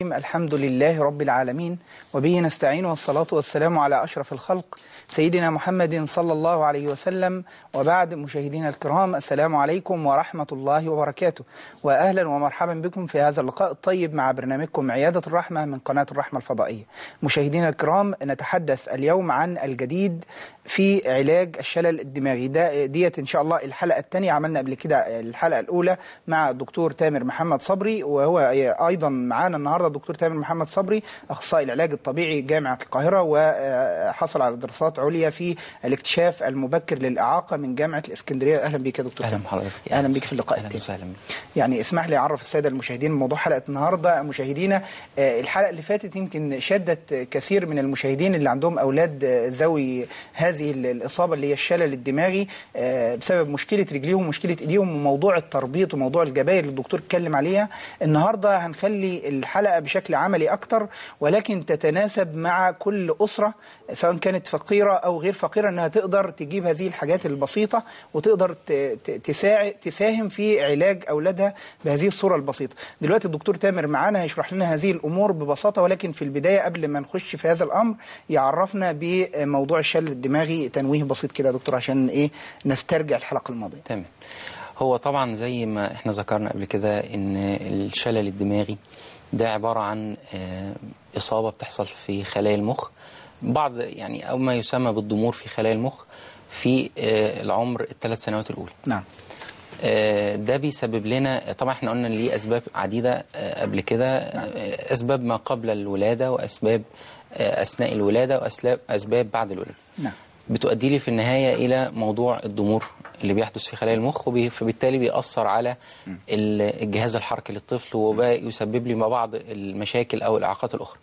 الحمد لله رب العالمين وبه نستعين والصلاة والسلام على أشرف الخلق سيدنا محمد صلى الله عليه وسلم وبعد مشاهدينا الكرام السلام عليكم ورحمة الله وبركاته وأهلا ومرحبا بكم في هذا اللقاء الطيب مع برنامجكم عيادة الرحمة من قناة الرحمة الفضائية مشاهدينا الكرام نتحدث اليوم عن الجديد في علاج الشلل الدماغي ده ديت إن شاء الله الحلقة الثانية عملنا قبل كده الحلقة الأولى مع الدكتور تامر محمد صبري وهو أيضا معانا النهاردة الدكتور تامر محمد صبري أخصائي العلاج الطبيعي جامعة القاهرة وحصل على دراسات عليا في الاكتشاف المبكر للإعاقة من جامعة الإسكندرية أهلا بك يا دكتور اهلا تامر. بحضرتك أهلا بك في اللقاء اهلا التاني وسهلا بك. يعني اسمح لي اعرف الساده المشاهدين موضوع حلقه النهارده مشاهدينا آه، الحلقه اللي فاتت يمكن شدت كثير من المشاهدين اللي عندهم اولاد آه، ذوي هذه ال- الاصابه اللي هي الشلل الدماغي آه، بسبب مشكله رجليهم ومشكله ايديهم وموضوع التربيط وموضوع الجباير اللي الدكتور اتكلم عليها النهارده هنخلي الحلقه بشكل عملي اكتر ولكن تتناسب مع كل اسره سواء كانت فقيره او غير فقيره انها تقدر تجيب هذه الحاجات البسيطه وتقدر ت- ت- تساعد تساهم في علاج اولادها بهذه الصوره البسيطه. دلوقتي الدكتور تامر معانا هيشرح لنا هذه الامور ببساطه ولكن في البدايه قبل ما نخش في هذا الامر يعرفنا بموضوع الشلل الدماغي تنويه بسيط كده يا دكتور عشان ايه نسترجع الحلقه الماضيه. تمام هو طبعا زي ما احنا ذكرنا قبل كده ان الشلل الدماغي ده عبارة عن آه، إصابة بتحصل في خلايا المخ بعض يعني أو ما يسمى بالضمور في خلايا المخ في آه، العمر الثلاث سنوات الأولى نعم. آه، ده بيسبب لنا طبعا احنا قلنا ليه اسباب عديده آه، قبل كده آه، اسباب ما قبل الولاده واسباب آه، اثناء الولاده واسباب اسباب بعد الولاده نعم. بتؤدي لي في النهايه الى موضوع الضمور اللي بيحدث في خلايا المخ وبي- فبالتالي بيأثر على ال- الجهاز الحركي للطفل ويسبب لي ما بعض المشاكل او الاعاقات الاخرى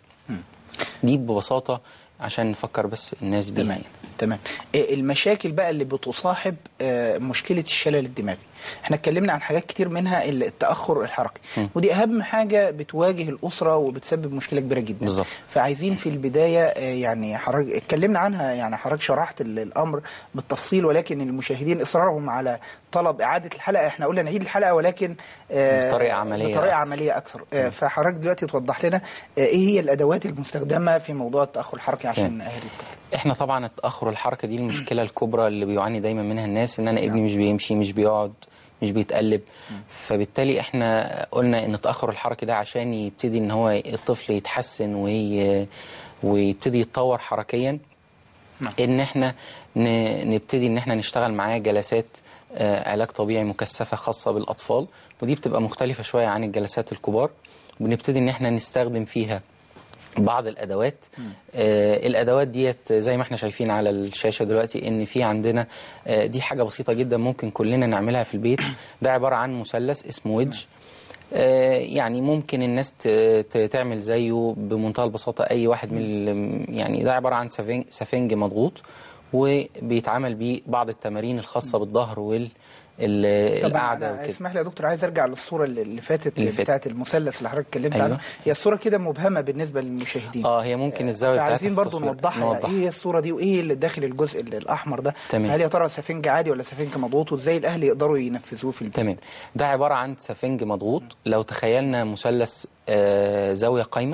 دي ببساطه عشان نفكر بس الناس بيها تمام يعني. تمام إيه المشاكل بقى اللي بتصاحب آه، مشكله الشلل الدماغي احنا اتكلمنا عن حاجات كتير منها التاخر الحركي ودي اهم حاجه بتواجه الاسره وبتسبب مشكله كبيره جدا بالظبط. فعايزين في البدايه آه، يعني حضرتك اتكلمنا عنها يعني حضرتك شرحت ال- الامر بالتفصيل ولكن المشاهدين اصرارهم على طلب اعاده الحلقه احنا قلنا نعيد الحلقه ولكن آه، بطريقة عملية بطريقه أكثر. عمليه اكثر آه، فحضرتك دلوقتي توضح لنا آه، ايه هي الادوات المستخدمه في موضوع التاخر الحركي عشان تمام. نأهل الطفل احنا طبعا التاخر الحركه دي المشكله الكبرى اللي بيعاني دايما منها الناس ان انا ابني مش بيمشي مش بيقعد مش بيتقلب فبالتالي احنا قلنا ان التاخر الحركي ده عشان يبتدي ان هو الطفل يتحسن وي ويبتدي يتطور حركيا نعم. ان احنا ن- نبتدي ان احنا نشتغل معاه جلسات آه، علاج طبيعي مكثفه خاصه بالاطفال ودي بتبقى مختلفه شويه عن الجلسات الكبار وبنبتدي ان احنا نستخدم فيها بعض الادوات آه الادوات ديت زي ما احنا شايفين على الشاشه دلوقتي ان في عندنا آه دي حاجه بسيطه جدا ممكن كلنا نعملها في البيت ده عباره عن مثلث اسمه ويدج آه يعني ممكن الناس ت- ت- تعمل زيه بمنتهى البساطه اي واحد من ال- يعني ده عباره عن سفنج, سفنج مضغوط وبيتعمل بيه بعض التمارين الخاصه بالظهر وال ال- طبعا القعده انا وكده اسمح لي يا دكتور عايز ارجع للصوره اللي اللي فاتت اللي فاتت. بتاعت المثلث اللي حضرتك اتكلمت أيوة. عنها هي الصوره كده مبهمه بالنسبه للمشاهدين اه هي ممكن الزاويه بتاعتها فعايزين في برضو التصوير. نوضحها نوضحها. ايه هي الصوره دي وايه اللي داخل الجزء ال- الاحمر ده تمام. فهل يا ترى سفنج عادي ولا سفنج مضغوط وازاي الاهل يقدروا ينفذوه في البيت تمام ده عبارة عن سفنج مضغوط لو تخيلنا مثلث آه، زاوية قايمة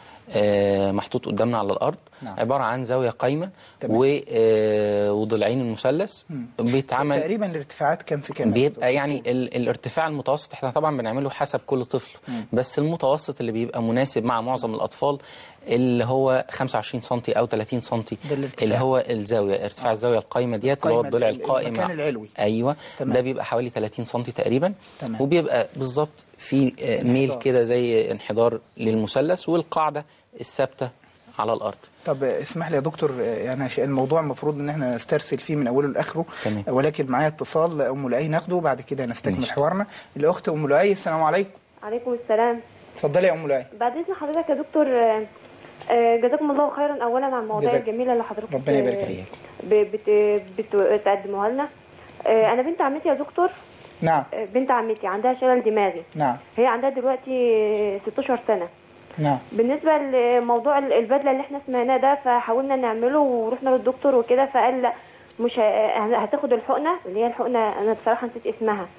آه، محطوط قدامنا على الأرض نعم. عبارة عن زاوية قايمة تمام. و- آه، وضلعين المثلث بيتعمل تقريبا الارتفاعات كام في كام بيبقى يعني ال- الارتفاع المتوسط احنا طبعا بنعمله حسب كل طفل بس المتوسط اللي بيبقى مناسب مع معظم الاطفال اللي هو 25 سم او 30 سم ده الارتفاع. اللي هو الزاويه ارتفاع الزاويه القايمه ديت اللي هو القايمة، الضلع ال- القائم المكان العلوي. ايوه تمام. ده بيبقى حوالي 30 سم تقريبا تمام. وبيبقى بالظبط في آه، ميل انحدار. كده زي انحدار للمثلث والقاعده الثابته على الارض طب اسمح لي يا دكتور يعني عشان الموضوع المفروض ان احنا نسترسل فيه من اوله لاخره تمام. ولكن معايا اتصال ام لؤي ناخده وبعد كده نستكمل ماشي. حوارنا الاخت ام لؤي السلام عليكم عليكم السلام اتفضلي يا ام لؤي بعد اذن حضرتك يا دكتور آه، آه، جزاكم الله خيرا اولا على المواضيع جزاك- الجميله اللي حضرتك ربنا يبارك آه، فيك. ب- بت- بتقدموها لنا آه، انا بنت عمتي يا دكتور نعم آه، بنت عمتي عندها شلل دماغي نعم هي عندها دلوقتي آه، 16 سنه نعم بالنسبه لموضوع ال- البدله اللي احنا سمعناه ده فحاولنا نعمله ورحنا للدكتور وكده فقال لا مش ه- هتاخد الحقنه اللي هي الحقنه انا بصراحه نسيت اسمها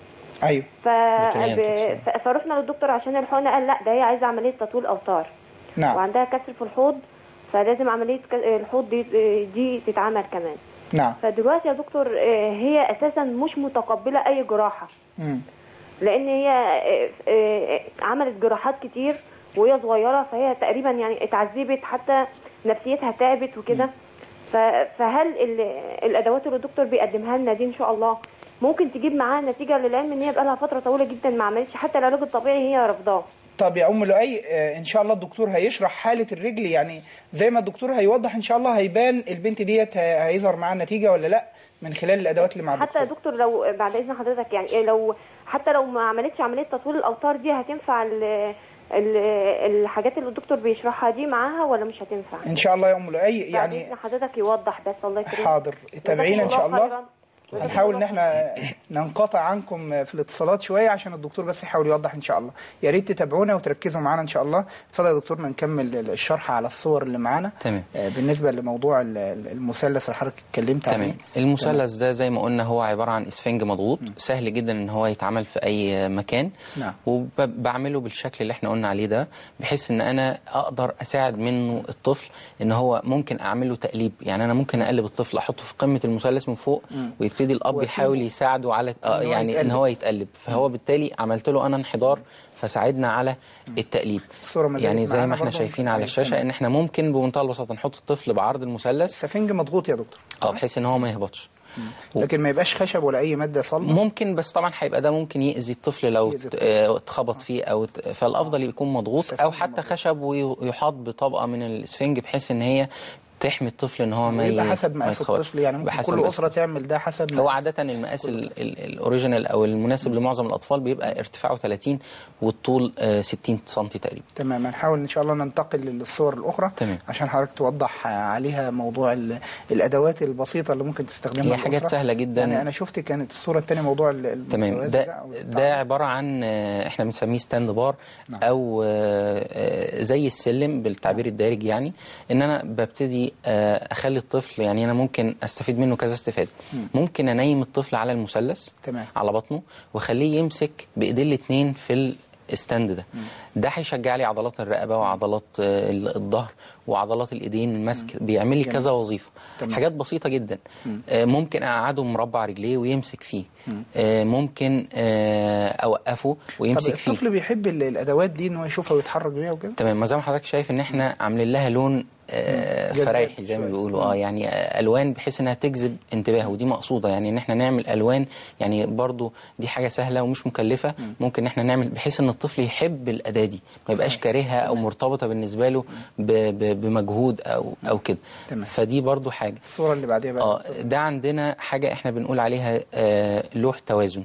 ايوه ف... بطولية ب... توكسين. ف... فرحنا للدكتور عشان الحقنه قال لا ده هي عايزه عمليه تطويل اوتار نعم وعندها كسر في الحوض فلازم عمليه ك... الحوض دي دي تتعمل كمان نعم فدلوقتي يا دكتور آه، هي اساسا مش متقبله اي جراحه مم. لان هي آه، آه، عملت جراحات كتير وهي صغيره فهي تقريبا يعني اتعذبت حتى نفسيتها تعبت وكده ف- فهل ال- الادوات اللي الدكتور بيقدمها لنا دي ان شاء الله ممكن تجيب معاها نتيجه للعلم ان هي بقى لها فتره طويله جدا ما عملتش حتى العلاج الطبيعي هي رافضاه طب يا ام لؤي آه، ان شاء الله الدكتور هيشرح حاله الرجل يعني زي ما الدكتور هيوضح ان شاء الله هيبان البنت ديت ه- هيظهر معاها النتيجه ولا لا من خلال الادوات اللي مع حتى يا الدكتور دكتور لو بعد اذن حضرتك يعني إيه لو حتى لو ما عملتش عمليه تطويل الاوتار دي هتنفع ال- ال- الحاجات اللي الدكتور بيشرحها دي معاها ولا مش هتنفع ان شاء الله يا ام لؤي بعد يعني اذن حضرتك يوضح بس الله يكرمك حاضر تابعينا ان شاء جزاكم الله خيراً. جزاكم هنحاول ان الله احنا ننقطع عنكم في الاتصالات شويه عشان الدكتور بس يحاول يوضح ان شاء الله يا ريت تتابعونا وتركزوا معانا ان شاء الله اتفضل يا دكتور ما نكمل الشرح على الصور اللي معانا تمام. آه، بالنسبه لموضوع ال- ال- المثلث اللي حضرتك اتكلمت عليه تمام المثلث ده زي ما قلنا هو عباره عن اسفنج مضغوط سهل جدا ان هو يتعمل في اي مكان نعم. وبعمله بالشكل اللي احنا قلنا عليه ده بحيث ان انا اقدر اساعد منه الطفل ان هو ممكن اعمله تقليب يعني انا ممكن اقلب الطفل احطه في قمه المثلث من فوق ويبتدي الاب وأسيبه يحاول يساعده على إن آه هو يعني ان يتقلب. هو يتقلب فهو بالتالي عملت له انا انحدار فساعدنا على التقليب الصورة ما زالت يعني زي معانا ما احنا برضه. شايفين على أيوة، الشاشه تمام. ان احنا ممكن بمنتهى البساطه نحط الطفل بعرض المثلث السفنج مضغوط يا دكتور اه بحيث ان هو ما يهبطش لكن ما يبقاش خشب ولا اي ماده صلبه ممكن بس طبعا هيبقى ده ممكن يأذي الطفل لو يأذي ت- الطفل. آه، اتخبط فيه او ت- فالافضل يكون مضغوط سفنج او حتى مضغوط. خشب ويحاط بطبقه من الاسفنج بحيث ان هي تحمي الطفل ان هو ما يبقى ي- حسب ما مقاس يتخبطش. الطفل يعني ممكن بحسب كل مقاس اسره تعمل ده حسب هو مقاس. عادة المقاس ال- ال- الأوريجينال أو المناسب لمعظم الأطفال بيبقى ارتفاعه 30 والطول آه، 60 سم تقريبا تمام هنحاول ان شاء الله ننتقل للصور الاخرى تمام. عشان حضرتك توضح عليها موضوع ال- الادوات البسيطه اللي ممكن تستخدمها هي حاجات الأسرة. سهلة جدا. يعني انا شفت كانت الصوره الثانيه موضوع ال- تمام المتوازي ده أو ده التعامل. عباره عن آه، احنا بنسميه ستاند بار نعم. او آه، آه، زي السلم بالتعبير الدارج يعني ان انا ببتدي آه، اخلي الطفل يعني انا ممكن استفيد منه كذا استفاده ممكن انيم الطفل على المثلث تمام. على بطنه واخليه يمسك بايديه الاثنين في الستاند ده ده هيشجع لي عضلات الرقبه وعضلات آه، الظهر وعضلات الايدين المسك بيعمل لي جميل. كذا وظيفه تمام. حاجات بسيطه جدا آه، ممكن اقعده مربع رجليه ويمسك فيه آه، ممكن آه، اوقفه طب ويمسك فيه الطفل بيحب ال- الادوات دي ان هو يشوفها ويتحرك بيها وكده تمام ما زي ما حضرتك شايف ان احنا عاملين لها لون آه، جذاب فرايحي زي ما شوية. بيقولوا اه يعني آه، الوان بحيث انها تجذب انتباهه ودي مقصوده يعني ان احنا نعمل الوان يعني برضو دي حاجه سهله ومش مكلفه ممكن ان احنا نعمل بحيث ان الطفل يحب الاداه دي ما يبقاش كارهها او مرتبطه بالنسبه له ب- ب- بمجهود او او كده تمام. فدي برضو حاجه الصوره اللي بعديها بقى اه ده عندنا حاجه احنا بنقول عليها آه، لوح توازن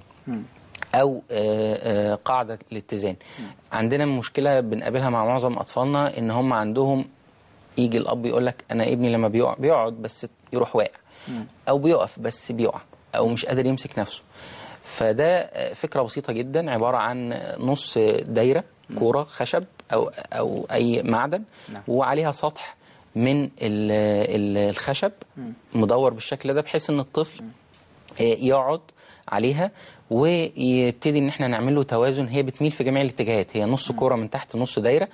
او آه، آه، قاعده الاتزان عندنا مشكله بنقابلها مع معظم اطفالنا ان هم عندهم يجي الاب يقول لك انا ابني لما بيقع بيقعد بس يروح واقع او بيقف بس بيقع او مش قادر يمسك نفسه فده آه، فكره بسيطه جدا عباره عن نص دايره كوره خشب او او اي معدن نعم. وعليها سطح من ال- ال- الخشب مدور بالشكل ده بحيث ان الطفل آه، يقعد عليها ويبتدي ان احنا نعمل له توازن هي بتميل في جميع الاتجاهات هي نص كوره من تحت نص دايره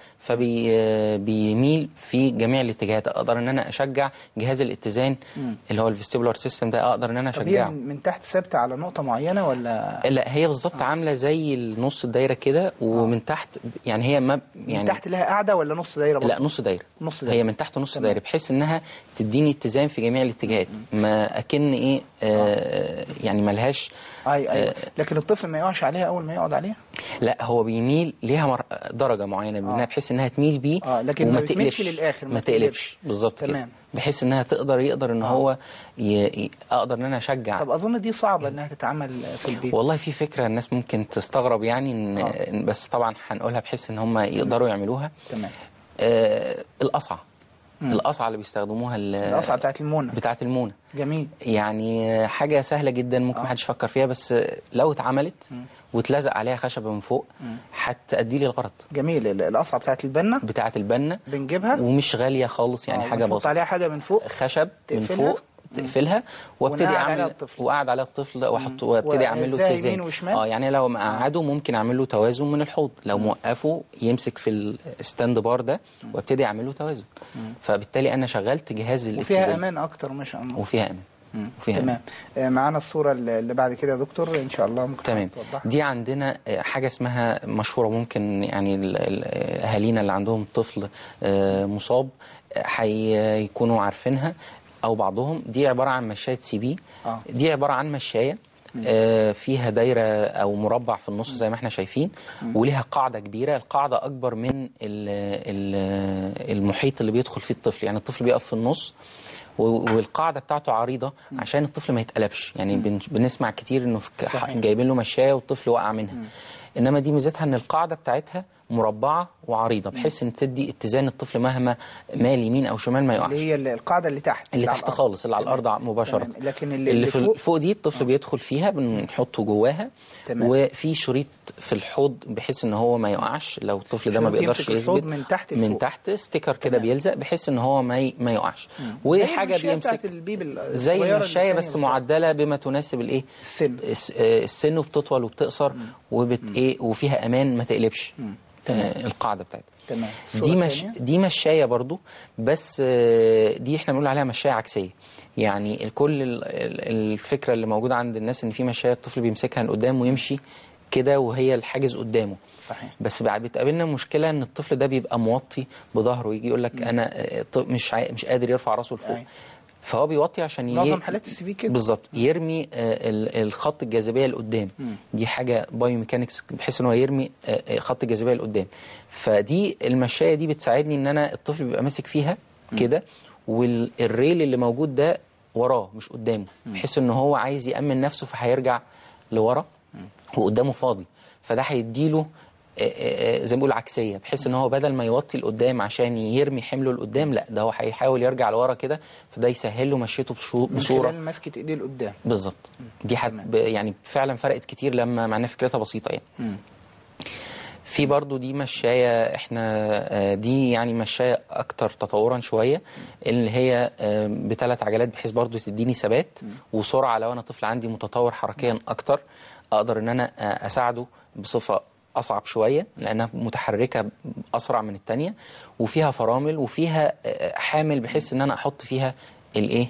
فبيميل في جميع الاتجاهات اقدر ان انا اشجع جهاز الاتزان اللي هو الفيستيبولار سيستم ده اقدر ان انا طب هي اشجعه من من تحت ثابته على نقطه معينه ولا لا هي بالظبط عامله زي النص الدايره كده ومن تحت يعني هي ما يعني يعني تحت لها قاعده ولا نص دايره برضه؟ لا نص دايره نص دايرة. هي من تحت نص تمام. دايره بحيث انها تديني اتزان في جميع الاتجاهات ما اكن ايه آه يعني ملهاش اي ايوه لكن الطفل ما يقعش عليها اول ما يقعد عليها لا هو بيميل ليها مر... درجه معينه منها بحيث انها تميل بيه آه، لكن وما ما بتميلش تقلبش للآخر، ما ما تقلبش. تقلبش بالظبط كده تمام. بحيث انها تقدر يقدر ان هو ي... ي... اقدر ان انا اشجع طب اظن دي صعبه انها تتعمل في البيت والله في فكره الناس ممكن تستغرب يعني إن... آه. بس طبعا هنقولها بحيث ان هم يقدروا يعملوها تمام آه القصعه القصعه اللي بيستخدموها ال- القصعه بتاعت المونه بتاعت المونه جميل يعني حاجة سهلة جدا ممكن آه. محدش يفكر فيها بس لو اتعملت واتلزق عليها خشبة من فوق هتأدي لي الغرض جميل ال- القصعه بتاعت البنه بتاعة البنة بنجيبها ومش غالية خالص يعني آه، حاجة ونحط بسيطة عليها حاجه من فوق خشب من تقفلها؟ فوق تقفلها وابتدي ونقعد عليها اعمل الطفل. وقعد عليها الطفل واحط وابتدي اعمل له وأهزها اتزان يمين وشمال؟ اه يعني لو مقعده ممكن اعمل له توازن من الحوض لو موقفه يمسك في الستاند بار ده وابتدي اعمل له توازن فبالتالي انا شغلت جهاز وفيها الاتزان امان اكتر ما شاء الله وفيها امان مم. وفيها تمام آه، معانا الصوره اللي بعد كده يا دكتور ان شاء الله ممكن تمام توضحها دي عندنا آه، حاجه اسمها مشهوره ممكن يعني ال- ال- اهالينا اللي عندهم طفل آه، مصاب آه، هيكونوا عارفينها او بعضهم دي عباره عن مشايه سي بي آه. دي عباره عن مشايه آه، فيها دايره او مربع في النص زي ما احنا شايفين وليها قاعده كبيره القاعده اكبر من ال- ال- المحيط اللي بيدخل فيه الطفل يعني الطفل بيقف في النص و- والقاعده بتاعته عريضه عشان الطفل ما يتقلبش يعني بن- بنسمع كتير انه في ك- صحيح. جايبين له مشايه والطفل وقع منها انما دي ميزتها ان القاعده بتاعتها مربعه وعريضه بحيث ان تدي اتزان الطفل مهما مال يمين او شمال ما يقعش اللي هي ال- القاعده اللي تحت اللي على تحت الأرض. خالص اللي على تمام. الارض مباشره تمام. لكن اللي, اللي في فوق فوق دي الطفل بيدخل فيها بنحطه جواها تمام. وفي شريط في الحوض بحيث ان هو ما يقعش لو الطفل ده ما شريط بيقدرش يمسك الحوض يثبت من تحت من لفوق. تحت ستيكر كده تمام. بيلزق بحيث ان هو ما ي- ما يقعش زي وحاجه المشاية بيمسك بتاعت البيب الصغيرة زي اللي المشايه التانية بس بالظبط. معدله بما تناسب الايه السن. الس- آه، السن وبتطول وبتقصر وبت ايه وفيها امان ما تقلبش آه، القاعده بتاعتها تمام دي الصورة مش التانية؟ دي مشايه برضو بس آه، دي احنا بنقول عليها مشايه عكسيه يعني الكل ال- ال- الفكره اللي موجوده عند الناس ان في مشايه الطفل بيمسكها من قدام ويمشي كده وهي الحاجز قدامه صحيح. بس بقى بتقابلنا مشكله ان الطفل ده بيبقى موطي بظهره يجي يقول لك انا آه، ط- مش عا- مش قادر يرفع راسه لفوق أيوة. فهو بيوطي عشان ي- معظم حالات السي بي كده. بالظبط يرمي آه، ال- الخط الجاذبيه لقدام دي حاجه بايو ميكانكس بحيث ان هو يرمي آه، آه، خط الجاذبيه لقدام فدي المشايه دي بتساعدني ان انا الطفل بيبقى ماسك فيها كده والريل اللي موجود ده وراه مش قدامه بحيث ان هو عايز يامن نفسه فهيرجع لورا وقدامه فاضي فده هيديله آه، آه، آه، زي ما بيقول عكسيه بحيث ان هو بدل ما يوطي لقدام عشان يرمي حمله لقدام لا ده هو هيحاول يرجع لورا كده فده يسهل له مشيته بشو- من بصوره خلال مسكه ايديه لقدام بالظبط دي حت ب- يعني فعلا فرقت كتير لما معناها فكرتها بسيطه يعني مم. في برضو دي مشاية احنا آه، دي يعني مشاية اكتر تطورا شوية اللي هي آه، بثلاث عجلات بحيث برضو تديني ثبات وسرعة لو انا طفل عندي متطور حركيا اكتر اقدر ان انا آه، اساعده بصفة اصعب شوية لانها متحركة اسرع من التانية وفيها فرامل وفيها آه، حامل بحيث ان انا احط فيها الايه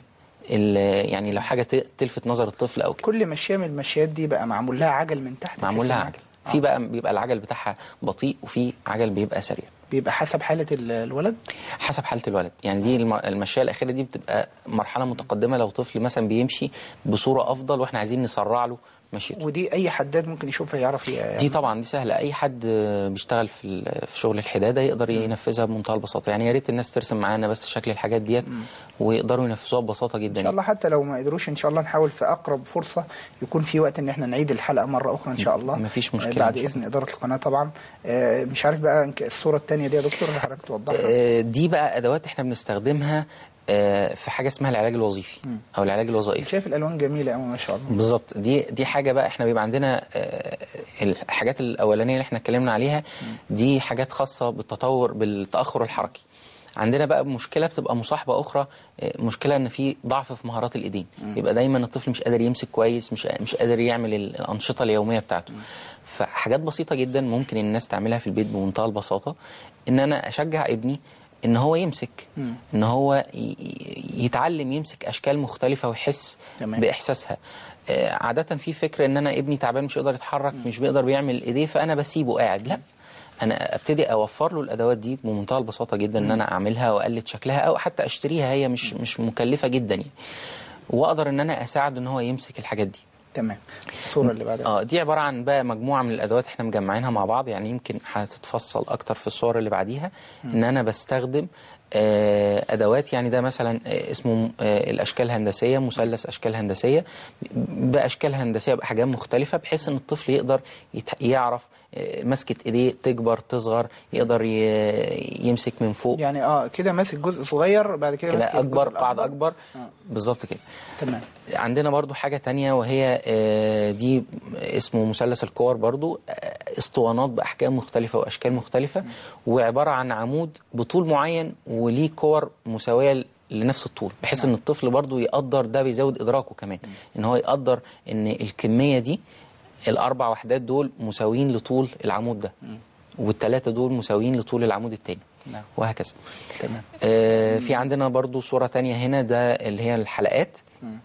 ال- يعني لو حاجة ت- تلفت نظر الطفل او كده كل مشايه من المشايات دي بقى معمول لها عجل من تحت معمول بحيث لها إن- عجل في بقى بيبقى العجل بتاعها بطيء وفي عجل بيبقى سريع بيبقى حسب حاله ال- الولد حسب حاله الولد يعني دي الم- المشيه الاخيره دي بتبقى مرحله متقدمه لو طفل مثلا بيمشي بصوره افضل واحنا عايزين نسرع له مشيته ودي اي حداد ممكن يشوفها يعرف ي- دي طبعا دي سهله اي حد بيشتغل في ال- في شغل الحداده يقدر ينفذها بمنتهى البساطه يعني يا ريت الناس ترسم معانا بس شكل الحاجات ديت ويقدروا ينفذوها ببساطه جدا ان شاء الله حتى لو ما قدروش ان شاء الله نحاول في اقرب فرصه يكون في وقت ان احنا نعيد الحلقه مره اخرى ان شاء الله مفيش آه، مشكلة بعد إن شاء اذن اداره القناه طبعا آه، مش عارف بقى إنك الصوره الثانيه دي يا دكتور اللي حضرتك توضحها آه، دي بقى ادوات احنا بنستخدمها آه، في حاجه اسمها العلاج الوظيفي او العلاج الوظائفي شايف الالوان جميله قوي ما شاء الله بالظبط دي دي حاجه بقى احنا بيبقى عندنا آه، الحاجات الاولانيه اللي احنا اتكلمنا عليها دي حاجات خاصه بالتطور بالتاخر الحركي عندنا بقى مشكله بتبقى مصاحبه اخرى آه، مشكله ان في ضعف في مهارات الايدين يبقى دايما الطفل مش قادر يمسك كويس مش مش قادر يعمل الانشطه اليوميه بتاعته فحاجات بسيطه جدا ممكن الناس تعملها في البيت بمنتهى البساطه ان انا اشجع ابني ان هو يمسك ان هو ي- ي- يتعلم يمسك اشكال مختلفه ويحس تمام. باحساسها آه، عاده في فكره ان انا ابني تعبان مش يقدر يتحرك مش بيقدر بيعمل ايديه فانا بسيبه قاعد لا انا ابتدي اوفر له الادوات دي بمنتهى البساطه جدا ان انا اعملها واقلد شكلها او حتى اشتريها هي مش مش مكلفه جدا يعني واقدر ان انا اساعده ان هو يمسك الحاجات دي تمام الصوره اللي بعدها اه دي عباره عن بقى مجموعه من الادوات احنا مجمعينها مع بعض يعني يمكن هتتفصل اكتر في الصور اللي بعديها ان انا بستخدم آه، ادوات يعني ده مثلا آه، اسمه آه، الاشكال الهندسيه مثلث اشكال هندسيه باشكال هندسيه باحجام مختلفه بحيث ان الطفل يقدر يت- يعرف آه، مسكه ايديه تكبر تصغر يقدر ي- يمسك من فوق يعني اه كده ماسك جزء صغير بعد كده ماسك كده اكبر الجزء قاعده الأكبر. اكبر آه. بالظبط كده تمام عندنا برضو حاجة تانية وهي آه، دي اسمه مثلث الكور برضو آه، اسطوانات بأحجام مختلفة وأشكال مختلفة وعبارة عن عمود بطول معين وليه كور مساوية لنفس الطول بحيث ان الطفل برضو يقدر ده بيزود ادراكه كمان ان هو يقدر ان الكميه دي الاربع وحدات دول مساويين لطول العمود ده والثلاثه دول مساويين لطول العمود الثاني نعم. وهكذا تمام آه في عندنا برضو صورة تانية هنا ده اللي هي الحلقات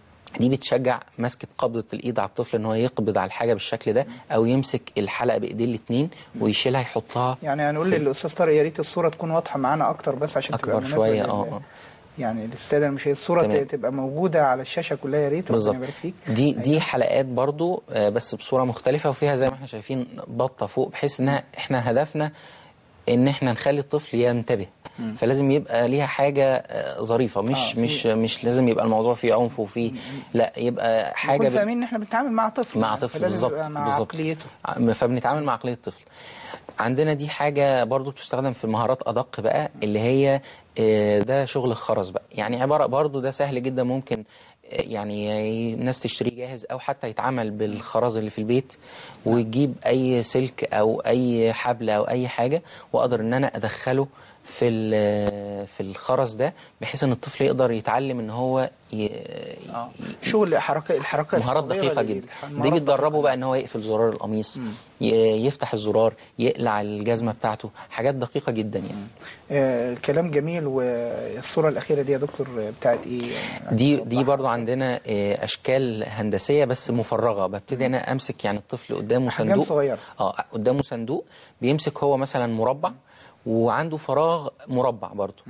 دي بتشجع مسكة قبضة الإيد على الطفل إن هو يقبض على الحاجة بالشكل ده أو يمسك الحلقة بإيديه الاتنين ويشيلها يحطها يعني هنقول في- للاستاذ طارق يا ريت الصوره تكون واضحه معانا اكتر بس عشان أكبر تبقى مناسبة شوية، لل- آه، آه. يعني للساده المشاهدين الصوره تمام. ت- تبقى موجوده على الشاشه كلها يا ريت ربنا بالظبط يبارك فيك دي دي حلقات برضو آه، بس بصوره مختلفه وفيها زي ما احنا شايفين بطه فوق بحيث انها احنا هدفنا ان احنا نخلي الطفل ينتبه فلازم يبقى ليها حاجه آه، ظريفه مش آه، في- مش مش لازم يبقى الموضوع فيه عنف وفيه لا يبقى حاجه نكون بال- فاهمين ان احنا بنتعامل مع طفل مع يعني، طفل فلازم بالظبط يبقى مع بالظبط عقليته ع- فبنتعامل مع عقليه الطفل عندنا دي حاجه برضو بتستخدم في مهارات ادق بقى اللي هي آه، ده شغل الخرز بقى يعني عباره برضو ده سهل جدا ممكن آه، يعني الناس تشتريه جاهز او حتى يتعمل بالخرز اللي في البيت وتجيب اي سلك او اي حبل او اي حاجه واقدر ان انا ادخله في ال- في الخرز ده بحيث ان الطفل يقدر يتعلم ان هو ي... اه شغل حركه الحركات مهارات الصغيرة دقيقة دي- جدا المهارات دي بتدربه دقيقة. بقى ان هو يقفل زرار القميص ي- يفتح الزرار يقلع الجزمة بتاعته حاجات دقيقة جدا يعني آه كلام جميل والصوره الاخيره دي يا دكتور بتاعت ايه يعني دي توضحها دي برضو عندنا آه، اشكال هندسيه بس مفرغه ببتدي انا امسك يعني الطفل قدامه أحجام صندوق صغيرة. اه قدامه صندوق بيمسك هو مثلا مربع وعنده فراغ مربع برضو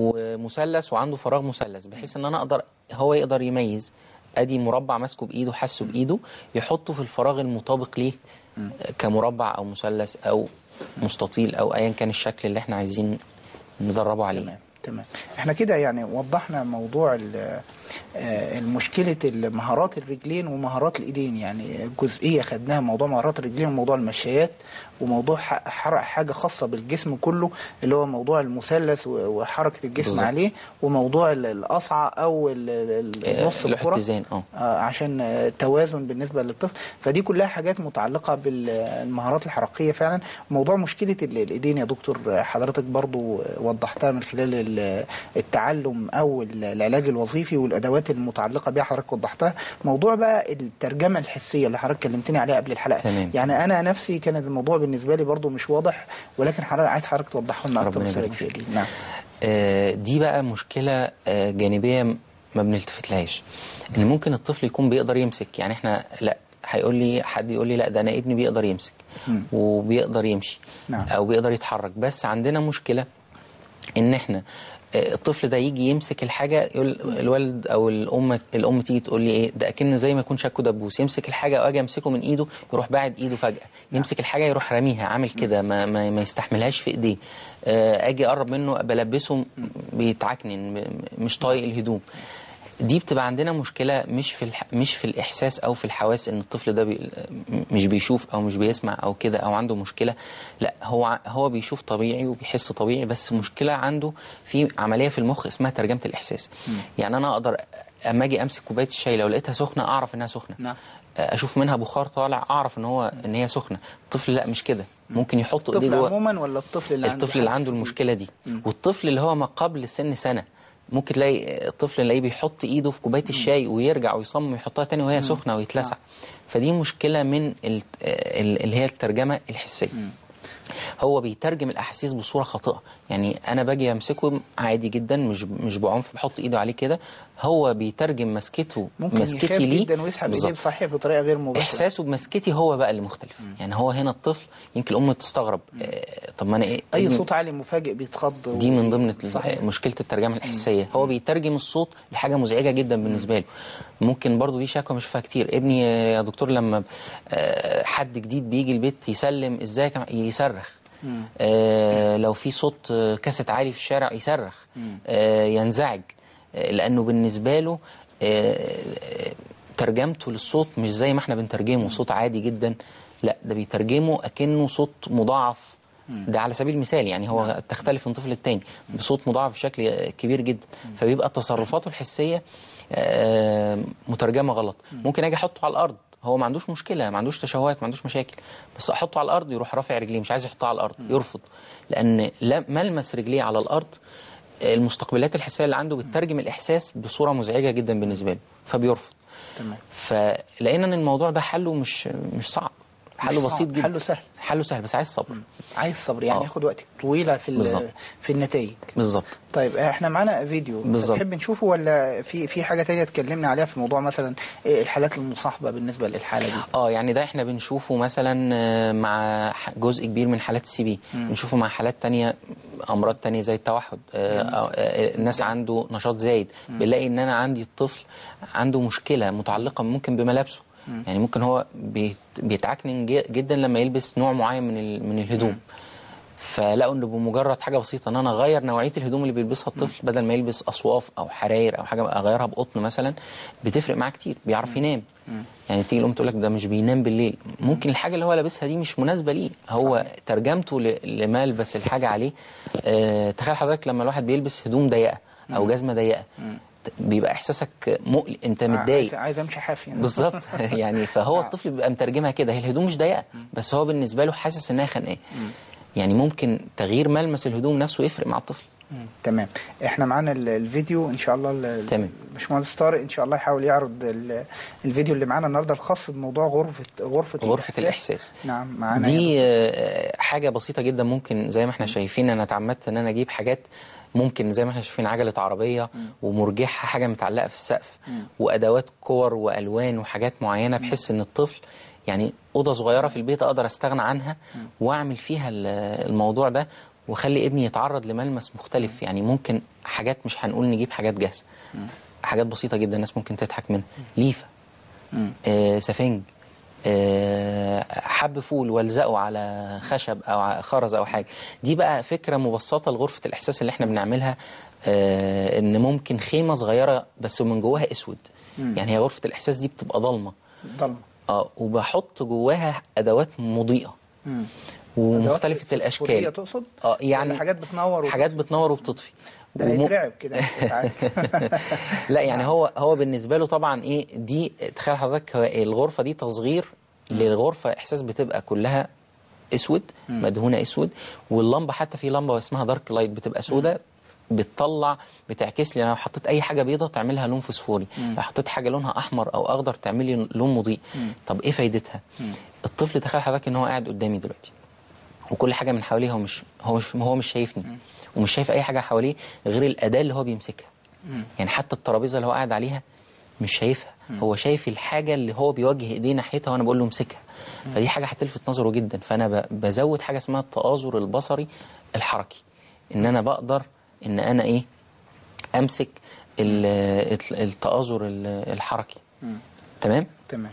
ومثلث وعنده فراغ مثلث بحيث ان انا اقدر هو يقدر يميز ادي مربع ماسكه بايده حاسه بايده يحطه في الفراغ المطابق ليه آه، كمربع او مثلث او مستطيل او ايا كان الشكل اللي احنا عايزين ندربه عليه تمام تمام احنا كده يعني وضحنا موضوع ال- آه، المشكلة مهارات الرجلين ومهارات الايدين يعني جزئية خدناها موضوع مهارات الرجلين وموضوع المشايات وموضوع ح- حر- حاجة خاصة بالجسم كله اللي هو موضوع المثلث و- وحركة الجسم بالظبط. عليه وموضوع ال- القصعة او ال- ال- آه، نص الكرة الاحتزان اه آه، عشان آه، توازن بالنسبه للطفل فدي كلها حاجات متعلقه بالمهارات الحركيه فعلا موضوع مشكله ال- الايدين يا دكتور آه، حضرتك برضو آه، وضحتها من خلال ال- التعلم او ال- العلاج الوظيفي والادوات المتعلقه بها حضرتك وضحتها موضوع بقى الترجمه الحسيه اللي حضرتك كلمتني عليها قبل الحلقه تمام. يعني انا نفسي كان الموضوع بالنسبه لي برضو مش واضح ولكن حضرتك عايز حضرتك توضحه لنا اكتر ربنا بالسادة يبارك فيك. المشاهدين. نعم آه، دي بقى مشكلة آه، جانبية م- ما بنلتفت لهاش ان ممكن الطفل يكون بيقدر يمسك يعني احنا لا هيقول لي حد يقول لي لا ده انا ابني بيقدر يمسك وبيقدر يمشي نعم. او بيقدر يتحرك بس عندنا مشكلة ان احنا آه، الطفل ده يجي يمسك الحاجه يقول الوالد او الام الام تيجي تقول لي ايه ده اكن زي ما يكون شكه دبوس يمسك الحاجه واجي امسكه من ايده يروح باعد ايده فجاه يمسك الحاجه يروح راميها عامل كده ما, ما, ما يستحملهاش في ايديه آه، اجي اقرب منه بلبسه بيتعكنن م- مش طايق الهدوم دي بتبقى عندنا مشكله مش في الح... مش في الاحساس او في الحواس ان الطفل ده بي... مش بيشوف او مش بيسمع او كده او عنده مشكله لا هو ع- هو بيشوف طبيعي وبيحس طبيعي بس مشكله عنده في عمليه في المخ اسمها ترجمه الاحساس يعني انا اقدر اما اجي امسك كوبايه الشاي لو لقيتها سخنه اعرف انها سخنه نعم. اشوف منها بخار طالع اعرف ان هو ان هي سخنه الطفل لا مش كده ممكن يحط ايديه الطفل جوه عموما ولا الطفل اللي عنده الطفل اللي حاجة عنده في المشكله دي والطفل اللي هو ما قبل سن سنه ممكن تلاقي الطفل اللي بيحط ايده في كوبايه الشاي ويرجع ويصمم يحطها تاني وهي سخنه ويتلسع فدي مشكله من ال- ال- اللي هي الترجمه الحسيه هو بيترجم الاحاسيس بصوره خاطئه يعني انا باجي امسكه عادي جدا مش مش بعنف بحط ايده عليه كده هو بيترجم مسكته ممكن مسكتي يخاف ليه جدا ويسحب ايديه بالظبط. بصحيح بطريقه غير مباشره احساسه بمسكتي هو بقى اللي مختلف يعني هو هنا الطفل يمكن الام تستغرب آه، طب ما انا ايه اي ابني- صوت عالي مفاجئ بيتخض دي من ضمن صحيح مشكله الترجمه الاحساسيه هو بيترجم الصوت لحاجه مزعجه جدا بالنسبه له ممكن برضو دي شكوى بشوفها كتير ابني يا دكتور لما آه، حد جديد بيجي البيت يسلم ازيك يا م- يصرخ آه، لو في صوت آه، كاسيت عالي في الشارع يصرخ آه، ينزعج آه، لانه بالنسبه له آه، آه، ترجمته للصوت مش زي ما احنا بنترجمه صوت عادي جدا لا ده بيترجمه اكنه صوت مضاعف ده على سبيل المثال يعني هو تختلف من طفل للتاني بصوت مضاعف بشكل كبير جدا فبيبقى تصرفاته الحسيه آه، مترجمه غلط ممكن اجي احطه على الارض هو ما عندوش مشكله ما عندوش تشوهات ما عندوش مشاكل بس احطه على الارض يروح رافع رجليه مش عايز يحطها على الارض يرفض لان لا- ملمس رجليه على الارض المستقبلات الحسيه اللي عنده بتترجم الاحساس بصوره مزعجه جدا بالنسبه له فبيرفض تمام فلقينا ان الموضوع ده حله مش مش صعب حله صعب، بسيط جدا حله سهل. حله سهل بس عايز صبر عايز صبر يعني آه. ياخد وقت طويله في ال- بالظبط. في النتائج بالظبط طيب احنا معانا فيديو بالظبط. تحب نشوفه ولا في في حاجه تانية اتكلمنا عليها في موضوع مثلا إيه الحالات المصاحبه بالنسبه للحاله دي اه يعني ده احنا بنشوفه مثلا آه، مع ح- جزء كبير من حالات السي بي بنشوفه مع حالات تانية امراض تانية زي التوحد آه، آه، آه، الناس عنده نشاط زايد بنلاقي ان انا عندي الطفل عنده مشكله متعلقه ممكن بملابسه يعني ممكن هو بيت- بيتعكنن ج- جدا لما يلبس نوع معين من ال- من الهدوم فلقوا ان بمجرد حاجه بسيطه ان انا اغير نوعيه الهدوم اللي بيلبسها الطفل بدل ما يلبس اصواف او حراير او حاجه اغيرها بقطن مثلا بتفرق معاه كتير بيعرف ينام يعني تيجي الام تقول لك ده مش بينام بالليل ممكن الحاجه اللي هو لابسها دي مش مناسبه ليه هو ترجمته ل- لملبس الحاجه عليه آه تخيل حضرتك لما الواحد بيلبس هدوم ضيقه او جزمه ضيقه بيبقى احساسك مقلق انت متضايق عايز, عايز امشي حافي يعني. بالظبط يعني فهو الطفل بيبقى مترجمها كده هي الهدوم مش ضيقه بس هو بالنسبه له حاسس انها خانقاه يعني ممكن تغيير ملمس الهدوم نفسه يفرق مع الطفل مم. تمام احنا معانا ال- الفيديو ان شاء الله ال- تمام. الباشمهندس طارق ان شاء الله يحاول يعرض ال- الفيديو اللي معانا النهارده الخاص بموضوع غرفه غرفه غرفة الإحساس. نعم معانا دي آه، حاجه بسيطه جدا ممكن زي ما احنا شايفين انا اتعمدت ان انا اجيب حاجات ممكن زي ما احنا شايفين عجله عربيه ومرجحها حاجه متعلقه في السقف وادوات كور والوان وحاجات معينه بحيث ان الطفل يعني اوضه صغيره في البيت اقدر استغنى عنها واعمل فيها ال- الموضوع ده واخلي ابني يتعرض لملمس مختلف يعني ممكن حاجات مش هنقول نجيب حاجات جاهزه حاجات بسيطه جدا الناس ممكن تضحك منها ليفه آه سفنج آه حب فول والزقه على خشب او ع- خرز او حاجه دي بقى فكره مبسطه لغرفه الاحساس اللي احنا بنعملها آه ان ممكن خيمه صغيره بس من جواها اسود يعني هي غرفه الاحساس دي بتبقى ضلمه ضلمه اه وبحط جواها ادوات مضيئه مم. ومختلفه أدوات فوسفورية الاشكال تقصد اه يعني ولا حاجات بتنور وت- حاجات بتنور وبتطفي ده وم- هيترعب كده أنت عارف. لا يعني هو هو بالنسبه له طبعا ايه دي تخيل حضرتك هو الغرفه دي تصغير للغرفه احساس بتبقى كلها اسود مدهونه اسود واللمبه حتى في لمبه اسمها دارك لايت بتبقى سوداء بتطلع بتعكس لي انا لو حطيت اي حاجه بيضه تعملها لون فوسفوري لو حطيت حاجه لونها احمر او اخضر تعمل لي لون مضيء طب ايه فايدتها الطفل تخيل حضرتك ان هو قاعد قدامي دلوقتي وكل حاجه من حواليه هو مش هو مش هو مش شايفني ومش شايف اي حاجه حواليه غير الاداه اللي هو بيمسكها يعني حتى الترابيزه اللي هو قاعد عليها مش شايفها هو شايف الحاجه اللي هو بيوجه ايديه ناحيتها وانا بقول له امسكها فدي حاجه هتلفت نظره جدا فانا ب- بزود حاجه اسمها التآزر البصري الحركي ان انا بقدر ان انا ايه امسك ال- الت- التآزر ال- الحركي تمام تمام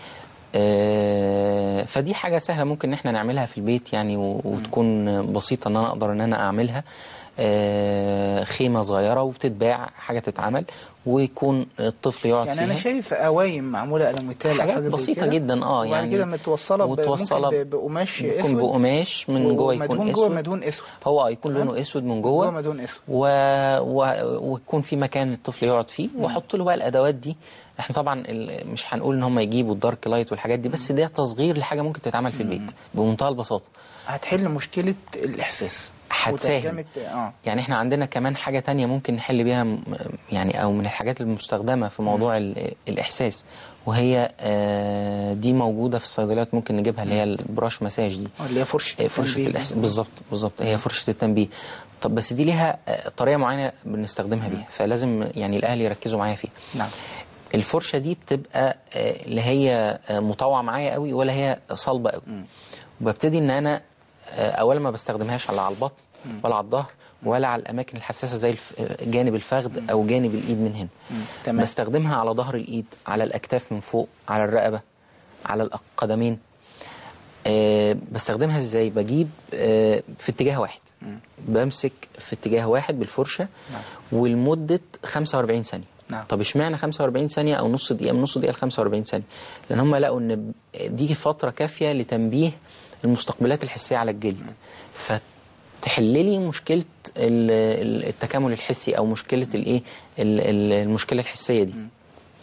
آه، فدي حاجة سهلة ممكن ان احنا نعملها في البيت يعني و- وتكون بسيطة ان انا اقدر ان انا اعملها آه، خيمة صغيرة وبتتباع حاجة تتعمل ويكون الطفل يقعد يعني فيها انا شايف قوايم معموله الموتيل او حاجات حاجه زي بسيطة كده. جدا اه وبعد يعني كده متوصله ب- وتوصلة ممكن ب- بقماش يكون اسود بقماش من جوه يكون ومدهون اسود جوه مدهون اسود هو آه يكون تمام؟ لونه اسود من جوه جوه مدهون اسود و... و... ويكون في مكان الطفل يقعد فيه واحط له بقى الادوات دي احنا طبعا ال... مش هنقول ان هم يجيبوا الدارك لايت والحاجات دي بس ده تصغير لحاجه ممكن تتعمل في البيت بمنتهى البساطه هتحل مشكله الاحساس هتساهم وترجمة- اه يعني احنا عندنا كمان حاجه تانية ممكن نحل بيها م- يعني او من الحاجات المستخدمه في موضوع ال... الاحساس وهي آه، دي موجوده في الصيدليات ممكن نجيبها اللي هي البراش مساج دي آه، اللي هي فرشه آه، فرشه التنبيه. الاحساس بالظبط بالظبط هي فرشه التنبيه طب بس دي ليها آه، طريقه معينه بنستخدمها بيها فلازم يعني الاهل يركزوا معايا فيها نعم الفرشه دي بتبقى آه، لا هي آه، مطوعه معايا قوي ولا هي صلبه قوي وببتدي ان انا آه، اولا ما بستخدمهاش لا على البطن ولا على الظهر ولا على الاماكن الحساسه زي الف- آه، جانب الفخذ او جانب الايد من هنا تمام. بستخدمها على ظهر الايد على الاكتاف من فوق على الرقبه على القدمين آه بستخدمها ازاي بجيب آه في اتجاه واحد بمسك في اتجاه واحد بالفرشه ولمده 45 ثانيه نعم. طب اشمعنى 45 ثانيه او نص دقيقه من نص دقيقه ل 45 ثانيه لان هم لقوا ان دي فتره كافيه لتنبيه المستقبلات الحسيه على الجلد فتحل لي مشكله ال- ال- التكامل الحسي او مشكله الايه ال- ال- المشكله الحسيه دي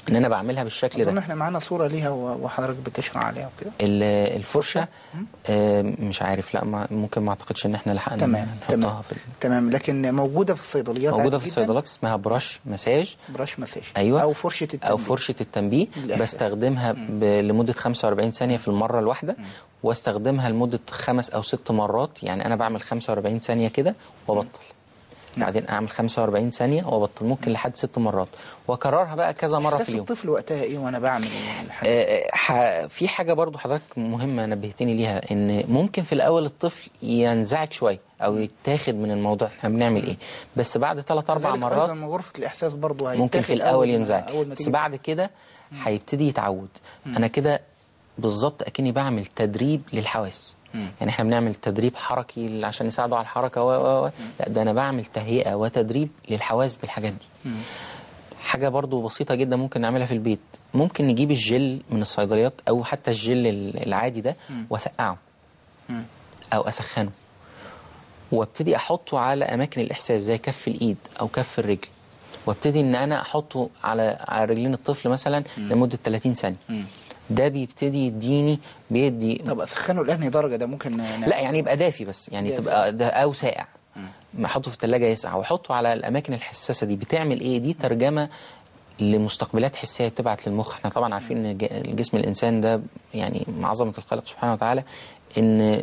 ان انا بعملها بالشكل اظن ده احنا معانا صوره ليها و- وحضرتك بتشرح عليها وكده ال- الفرشه آه، مش عارف لا ما ممكن ما اعتقدش ان احنا لحقنا تمام نحطها تمام في ال- تمام لكن موجوده في الصيدليات موجوده عادي في جداً؟ الصيدليات اسمها براش مساج براش مساج ايوه او فرشه التنبيه او فرشه التنبيه الإحساس. بستخدمها ب... لمده 45 ثانيه في المره الواحده واستخدمها لمده خمس او ست مرات يعني انا بعمل 45 ثانيه كده وابطل بعدين اعمل 45 ثانيه وابطل ممكن لحد ست مرات واكررها بقى كذا مره في احساس اليوم الطفل وقتها ايه وانا بعمل الحاجه آه، ح- في حاجة برضو حضرتك مهمة نبهتني ليها ان ممكن في الاول الطفل ينزعج شوية او يتاخد من الموضوع احنا بنعمل ايه بس بعد ثلاث اربع كذلك مرات ايضا من غرفه الاحساس برضه ممكن هيتاخد في الاول أول ما- ينزعج اول ما بس تيجي بعد كده هيبتدي يتعود انا كده بالظبط اكني بعمل تدريب للحواس يعني احنا بنعمل تدريب حركي عشان يساعده على الحركه و و و لا ده انا بعمل تهيئه وتدريب للحواس بالحاجات دي حاجه برضو بسيطه جدا ممكن نعملها في البيت ممكن نجيب الجل من الصيدليات او حتى الجل العادي ده واسقعه او اسخنه وابتدي احطه على اماكن الاحساس زي كف الايد او كف الرجل وابتدي ان انا احطه على على رجلين الطفل مثلا لمده 30 ثانيه ده بيبتدي يديني بيدي طب اسخنه لانهي درجه ده ممكن ن- لا يعني يبقى دافي بس يعني دافي. تبقى ده او ساقع ما احطه في الثلاجه يسقع واحطه على الاماكن الحساسه دي بتعمل ايه دي ترجمه لمستقبلات حسيه تبعت للمخ احنا طبعا عارفين ان ج- جسم الانسان ده يعني مع عظمه الخالق سبحانه وتعالى ان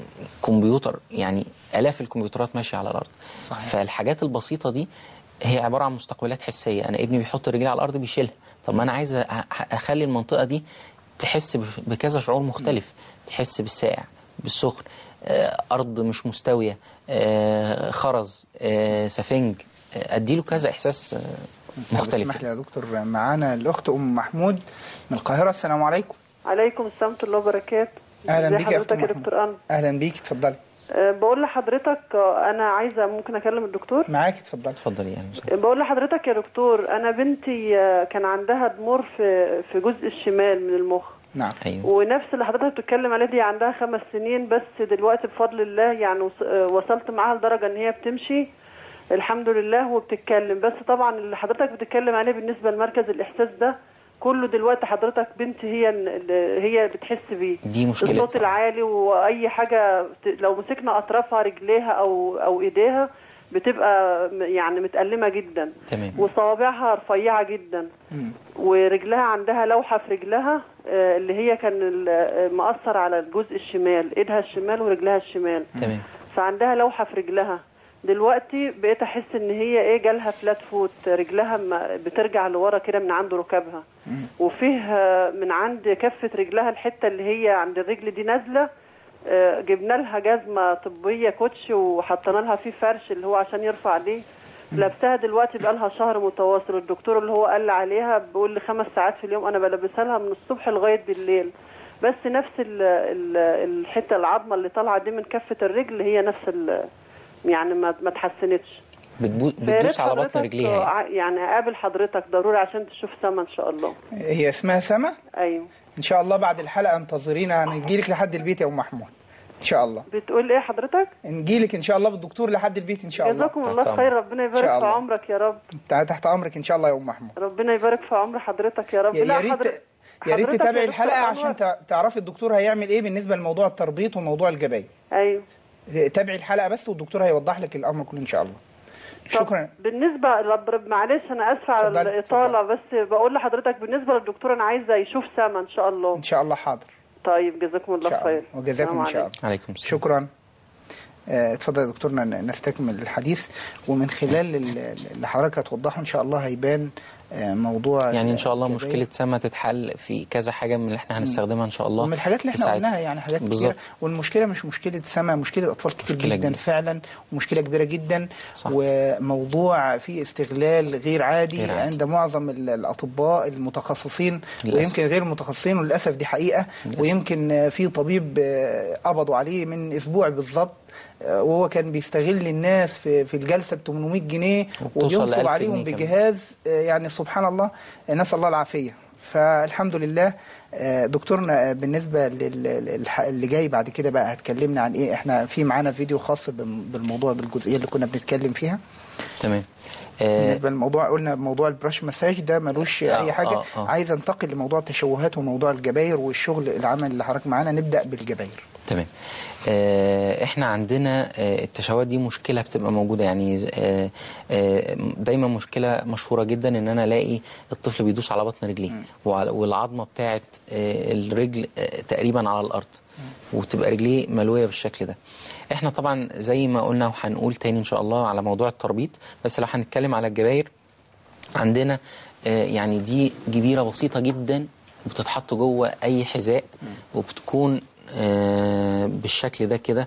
كمبيوتر يعني الاف الكمبيوترات ماشيه على الارض صحيح. فالحاجات البسيطه دي هي عباره عن مستقبلات حسيه انا ابني بيحط رجليه على الارض بيشيلها طب ما انا عايز أ- اخلي المنطقه دي تحس بف- بكذا شعور مختلف تحس بالساقع بالسخن آه، ارض مش مستويه آه، خرز آه، سفنج آه، اديله كذا احساس آه، طب مختلف اسمح لي يا دكتور معانا الاخت ام محمود من القاهره السلام عليكم عليكم السلام ورحمة الله وبركاته اهلا ازي بيك يا اخت حضرتك أم يا محمود دكتور أنا اهلا بيك اتفضلي أه، بقول لحضرتك أه، أنا عايزة ممكن أكلم الدكتور معاك اتفضلي اتفضلي يعني أه، بقول لحضرتك يا دكتور أنا بنتي أه، كان عندها ضمور في في جزء الشمال من المخ نعم ايوه ونفس اللي حضرتك بتتكلم عليه دي عندها خمس سنين بس دلوقتي بفضل الله يعني وص- أه، وصلت معاها لدرجة إن هي بتمشي الحمد لله وبتتكلم بس طبعا اللي حضرتك بتتكلم عليه بالنسبة لمركز الإحساس ده كله دلوقتي حضرتك بنتي هي اللي هي بتحس بيه دي مشكلة الصوت طبعاً. العالي واي حاجه ت- لو مسكنا اطرافها رجليها او او ايديها بتبقى م- يعني متألمة جدا تمام. وصوابعها رفيعة جدا ورجلها عندها لوحة في رجلها آه، اللي هي كان ال- آه، مأثر على الجزء الشمال ايدها الشمال ورجلها الشمال تمام فعندها لوحة في رجلها دلوقتي بقيت احس ان هي ايه جالها فلات فوت رجلها ما- بترجع لورا كده من عند ركبها وفيه آه، من عند كفة رجلها الحتة اللي هي عند الرجل دي نازلة آه، جبنا لها جزمة طبية كوتش وحطينا لها فيه فرش اللي هو عشان يرفع عليه لابساها دلوقتي بقى لها شهر متواصل الدكتور اللي هو قال لي عليها بيقول لي خمس ساعات في اليوم انا بلبسها لها من الصبح لغاية بالليل بس نفس ال ال الحتة العظمة اللي طالعة دي من كفة الرجل هي نفس ال يعني ما ما اتحسنتش بتبو... فيا ريت بتدوس على بطن حضرتك رجليها يعني. ع- يعني اقابل حضرتك ضروري عشان تشوف سما ان شاء الله هي اسمها سما ايوه ان شاء الله بعد الحلقه انتظرينا هنجيلك لحد البيت يا ام محمود ان شاء الله بتقول ايه حضرتك نجيلك ان شاء الله بالدكتور لحد البيت ان شاء الله جزاكم تحت الله أمرك. خير ربنا إن شاء يبارك في الله. عمرك يا رب تع- تحت امرك ان شاء الله يا ام محمود ربنا يبارك في عمر حضرتك يا رب يا لا يا ريت حضر- يا ريت حضرتك تتابعي يا دكتور الحلقه عشان أنور. تع- تعرفي الدكتور هيعمل ايه بالنسبه لموضوع التربيط وموضوع الجبايه ايوه تابعي الحلقه بس والدكتور هيوضح لك الامر كله ان شاء الله طب شكرا بالنسبه رب معلش انا اسفه على اتفضلي، الاطاله بس بقول لحضرتك بالنسبه للدكتور انا عايزه يشوف سما ان شاء الله ان شاء الله حاضر طيب جزاكم ان الله شاء خير الله وجزاكم ان السلام شاء الله عليكم السلام شكرا آه، اتفضل يا دكتورنا ن- نستكمل الحديث ومن خلال ال- اللي حضرتك هتوضحه ان شاء الله هيبان آه، موضوع يعني ان شاء الله الجباية. مشكله سما تتحل في كذا حاجه من اللي احنا هنستخدمها ان شاء الله ومن الحاجات اللي احنا تساعد. قلناها يعني حاجات بالظبط. كتير والمشكله مش مشكله سما مشكله اطفال كتير مشكلة جدا كبيرة. فعلا ومشكله كبيره جدا صح. وموضوع فيه استغلال غير عادي, غير عادي. عند معظم ال- الاطباء المتخصصين للأسف. ويمكن غير المتخصصين وللاسف دي حقيقه للأسف. ويمكن آه، في طبيب آه، قبضوا عليه من اسبوع بالظبط آه، وهو كان بيستغل الناس في في الجلسه ب 800 جنيه وبتوصل ل وبينصب 1000 عليهم جنيه كمان. بجهاز آه، يعني سبحان الله آه، نسال الله العافيه فالحمد لله آه، دكتورنا آه، بالنسبه لل- للح- اللي جاي بعد كده بقى هتكلمنا عن ايه احنا في معانا فيديو خاص بم- بالموضوع بالجزئيه اللي كنا بنتكلم فيها تمام آه، بالنسبه للموضوع قلنا موضوع البراش مساج ده ملوش آه، اي حاجه آه، آه. عايز انتقل لموضوع التشوهات وموضوع الجباير والشغل العمل اللي حضرتك معانا نبدا بالجباير تمام آه، احنا عندنا آه، التشوهات دي مشكله بتبقى موجوده يعني ز- آه، آه، دايما مشكله مشهوره جدا ان انا الاقي الطفل بيدوس على بطن رجليه وعلى- والعظمه بتاعه آه، الرجل آه، تقريبا على الارض وتبقى رجليه ملويه بالشكل ده احنا طبعا زي ما قلنا وهنقول تاني ان شاء الله على موضوع التربيط بس لو هنتكلم على الجباير عندنا آه، يعني دي جبيرة بسيطة جدا بتتحط جوه أي حذاء وبتكون آه، بالشكل ده كده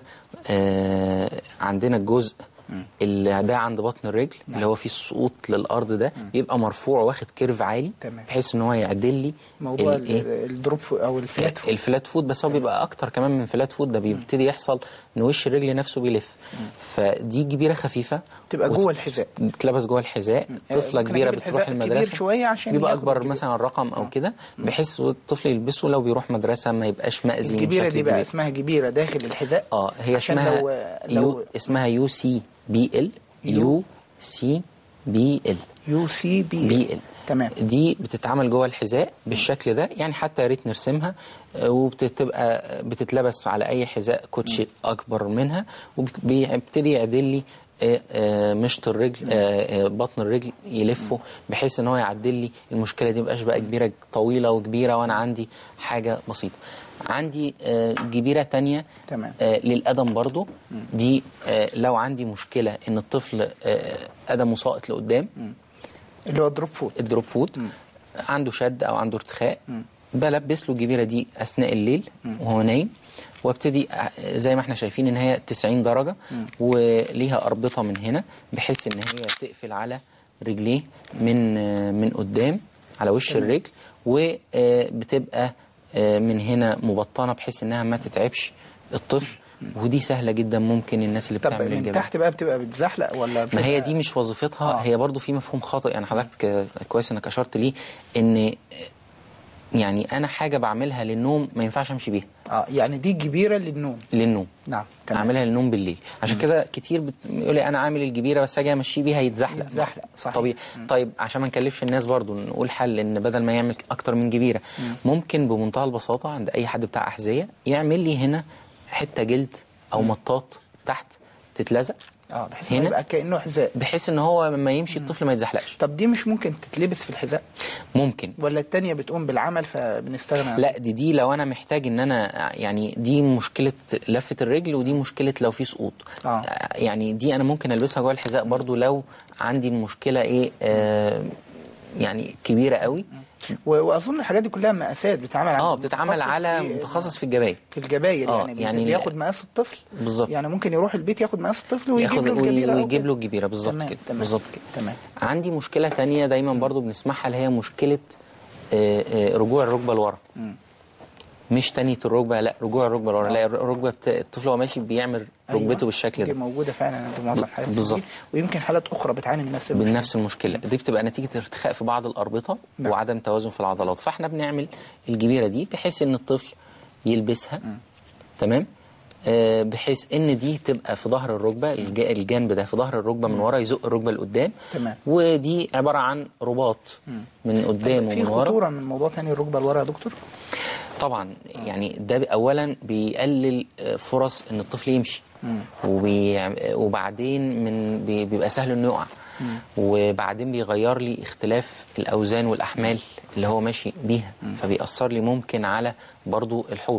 آه، عندنا الجزء اللي ده عند بطن الرجل اللي هو فيه السقوط للأرض ده بيبقى مرفوع واخد كيرف عالي تمام. بحيث ان هو يعدل لي موضوع ال- إيه؟ ال- الدروب فو- او الفلات فوت. الفلات فود بس هو بيبقى اكتر كمان من فلات فود ده بيبتدي يحصل ان وش الرجل نفسه بيلف فدي جبيره خفيفه تبقى وت- جوه الحذاء. بتلبس جوه الحذاء طفله ممكن كبيره أجيب بتروح الحذاء كبير المدرسه شوية عشان بيبقى ياخد اكبر الجبيرة. مثلا الرقم او كده بحيث الطفل يلبسه لو بيروح مدرسه ما يبقاش مأذي من الجبيره شكل دي بقى الجبيرة. اسمها جبيره داخل الحذاء اه هي عشان اسمها لو يو لو اسمها يو سي بي ال يو- يو سي بي ال يو سي بي بي ال تمام دي بتتعمل جوه الحذاء بالشكل ده يعني حتى يا ريت نرسمها آه، وبتبقى بتتلبس على اي حذاء كوتشي اكبر منها وبيبتدي يعدل لي آه، آه، مشط الرجل آه، آه، بطن الرجل يلفه بحيث ان هو يعدل لي المشكله دي مبقاش بقى كبيره طويله وكبيره وانا عندي حاجه بسيطه عندي آه، جبيره تانية تمام. آه، للقدم برضو دي آه، لو عندي مشكله ان الطفل آه، قدمه ساقط لقدام اللي هو الدروب فوت الدروب فود عنده شد او عنده ارتخاء بلبس له الجبيره دي اثناء الليل وهو نايم وابتدي أ- زي ما احنا شايفين ان هي 90 درجه وليها اربطه من هنا بحيث ان هي تقفل على رجليه من آه، من قدام على وش الرجل وبتبقى من هنا مبطنه بحيث انها ما تتعبش الطفل ودي سهله جدا ممكن الناس اللي طب بتعمل من الجبل تحت بقى بتبقى بتزحلق ولا ما هي بتبقى- دي مش وظيفتها آه. آه. هي برضو في مفهوم خاطئ يعني حضرتك آه، كويس انك اشرت ليه ان آه، يعني انا حاجه بعملها للنوم ما ينفعش امشي بيها اه يعني دي جبيره للنوم للنوم نعم تمام اعملها للنوم بالليل عشان كده كتير بيقول لي انا عامل الجبيره بس اجي امشي بيها يتزحلق يتزحلق، صحيح. طبيعي طيب عشان ما نكلفش الناس برضو نقول حل ان بدل ما يعمل اكتر من جبيره ممكن بمنتهى البساطه عند اي حد بتاع احذيه يعمل لي هنا حته جلد او مطاط تحت تتلزق اه بحيث ما هنا؟ يبقى كانه حذاء بحيث ان هو لما يمشي الطفل ما يتزحلقش طب دي مش ممكن تتلبس في الحذاء ممكن ولا التانية بتقوم بالعمل فبنستغنى عنها؟ لا دي دي لو انا محتاج ان انا يعني دي مشكله لفه الرجل ودي مشكله لو في سقوط آه. يعني دي انا ممكن البسها جوه الحذاء برضو لو عندي المشكله ايه آه يعني كبيره قوي و- واظن الحاجات دي كلها مقاسات بتتعمل عند اه بتتعمل متخصص على في- متخصص في الجبايه في الجباير آه، يعني, يعني يعني بياخد مقاس الطفل بالظبط. يعني ممكن يروح البيت ياخد مقاس الطفل ويجيب ياخد له الجبيره أو ويجيب كده. له الجبيره بالظبط تمام، كده تمام، بالظبط كده تمام عندي مشكله تانية دايما برضو بنسمعها اللي هي مشكله آه، آه، رجوع الركبه لورا مش تانية الركبه لا رجوع الركبه لورا لا الركبه بت... الطفل وهو ماشي بيعمل ركبته أيوة. بالشكل دي ده موجوده فعلا عند معظم الحالات دي. بالظبط. ويمكن حالات اخرى بتعاني من نفس المشكله بنفس المشكله دي بتبقى نتيجه ارتخاء في بعض الاربطه نعم. وعدم توازن في العضلات فاحنا بنعمل الجبيره دي بحيث ان الطفل يلبسها تمام آه، بحيث ان دي تبقى في ظهر الركبه الج- الجانب ده في ظهر الركبه من ورا يزق الركبه لقدام تمام. ودي عباره عن رباط من قدام في ومن ورا خطوره من موضوع تاني الركبه لورا يا دكتور طبعا يعني ده اولا بيقلل آه، فرص ان الطفل يمشي وبي وبعدين من بي- بيبقى سهل انه يقع وبعدين بيغير لي اختلاف الاوزان والاحمال اللي هو ماشي بيها فبيأثر لي ممكن على برضو الحوض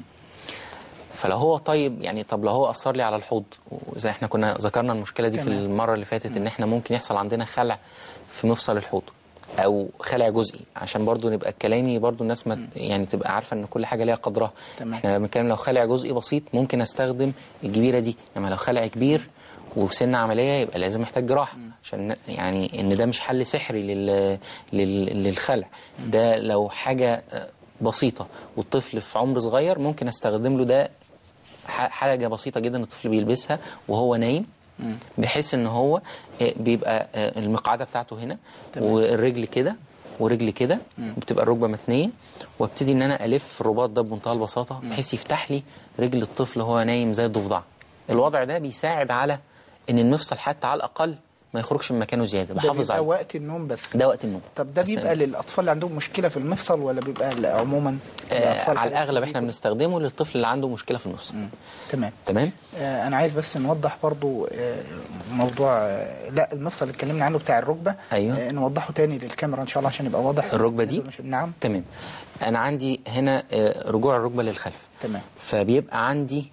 فلو هو طيب يعني طب لو هو اثر لي على الحوض وزي احنا كنا ذكرنا المشكله دي في تمام. المره اللي فاتت ان احنا ممكن يحصل عندنا خلع في مفصل الحوض او خلع جزئي عشان برضو نبقى كلامي برضو الناس ما يعني تبقى عارفه ان كل حاجه ليها قدرها تمام. احنا لما بنتكلم لو خلع جزئي بسيط ممكن استخدم الجبيره دي انما لو خلع كبير وسن عمليه يبقى لازم محتاج جراحه عشان يعني ان ده مش حل سحري لل... لل... للخلع ده لو حاجه آه، بسيطه والطفل في عمر صغير ممكن استخدم له ده ح- حاجه بسيطه جدا الطفل بيلبسها وهو نايم بحيث ان هو آه، بيبقى آه، المقعده بتاعته هنا تمام. والرجل كده ورجل كده وبتبقى الركبه متنيه وابتدي ان انا الف الرباط ده بمنتهى البساطه بحيث يفتح لي رجل الطفل وهو نايم زي الضفدع الوضع ده بيساعد على ان المفصل حتى على الاقل ما يخرجش من مكانه زياده ده بحافظ بيبقى عليه وقت النوم بس ده وقت النوم طب ده أثناء بيبقى النوم. للاطفال اللي عندهم مشكله في المفصل ولا بيبقى ل- عموما آه لأطفال على حالات الاغلب احنا سيبيكو؟ بنستخدمه للطفل اللي عنده مشكله في المفصل تمام تمام آه انا عايز بس نوضح برضو آه موضوع آه لا المفصل اللي اتكلمنا عنه بتاع الركبه أيوه. آه نوضحه تاني للكاميرا ان شاء الله عشان يبقى واضح الركبة دي؟ مش- نعم تمام انا عندي هنا آه، رجوع الركبه للخلف تمام فبيبقى عندي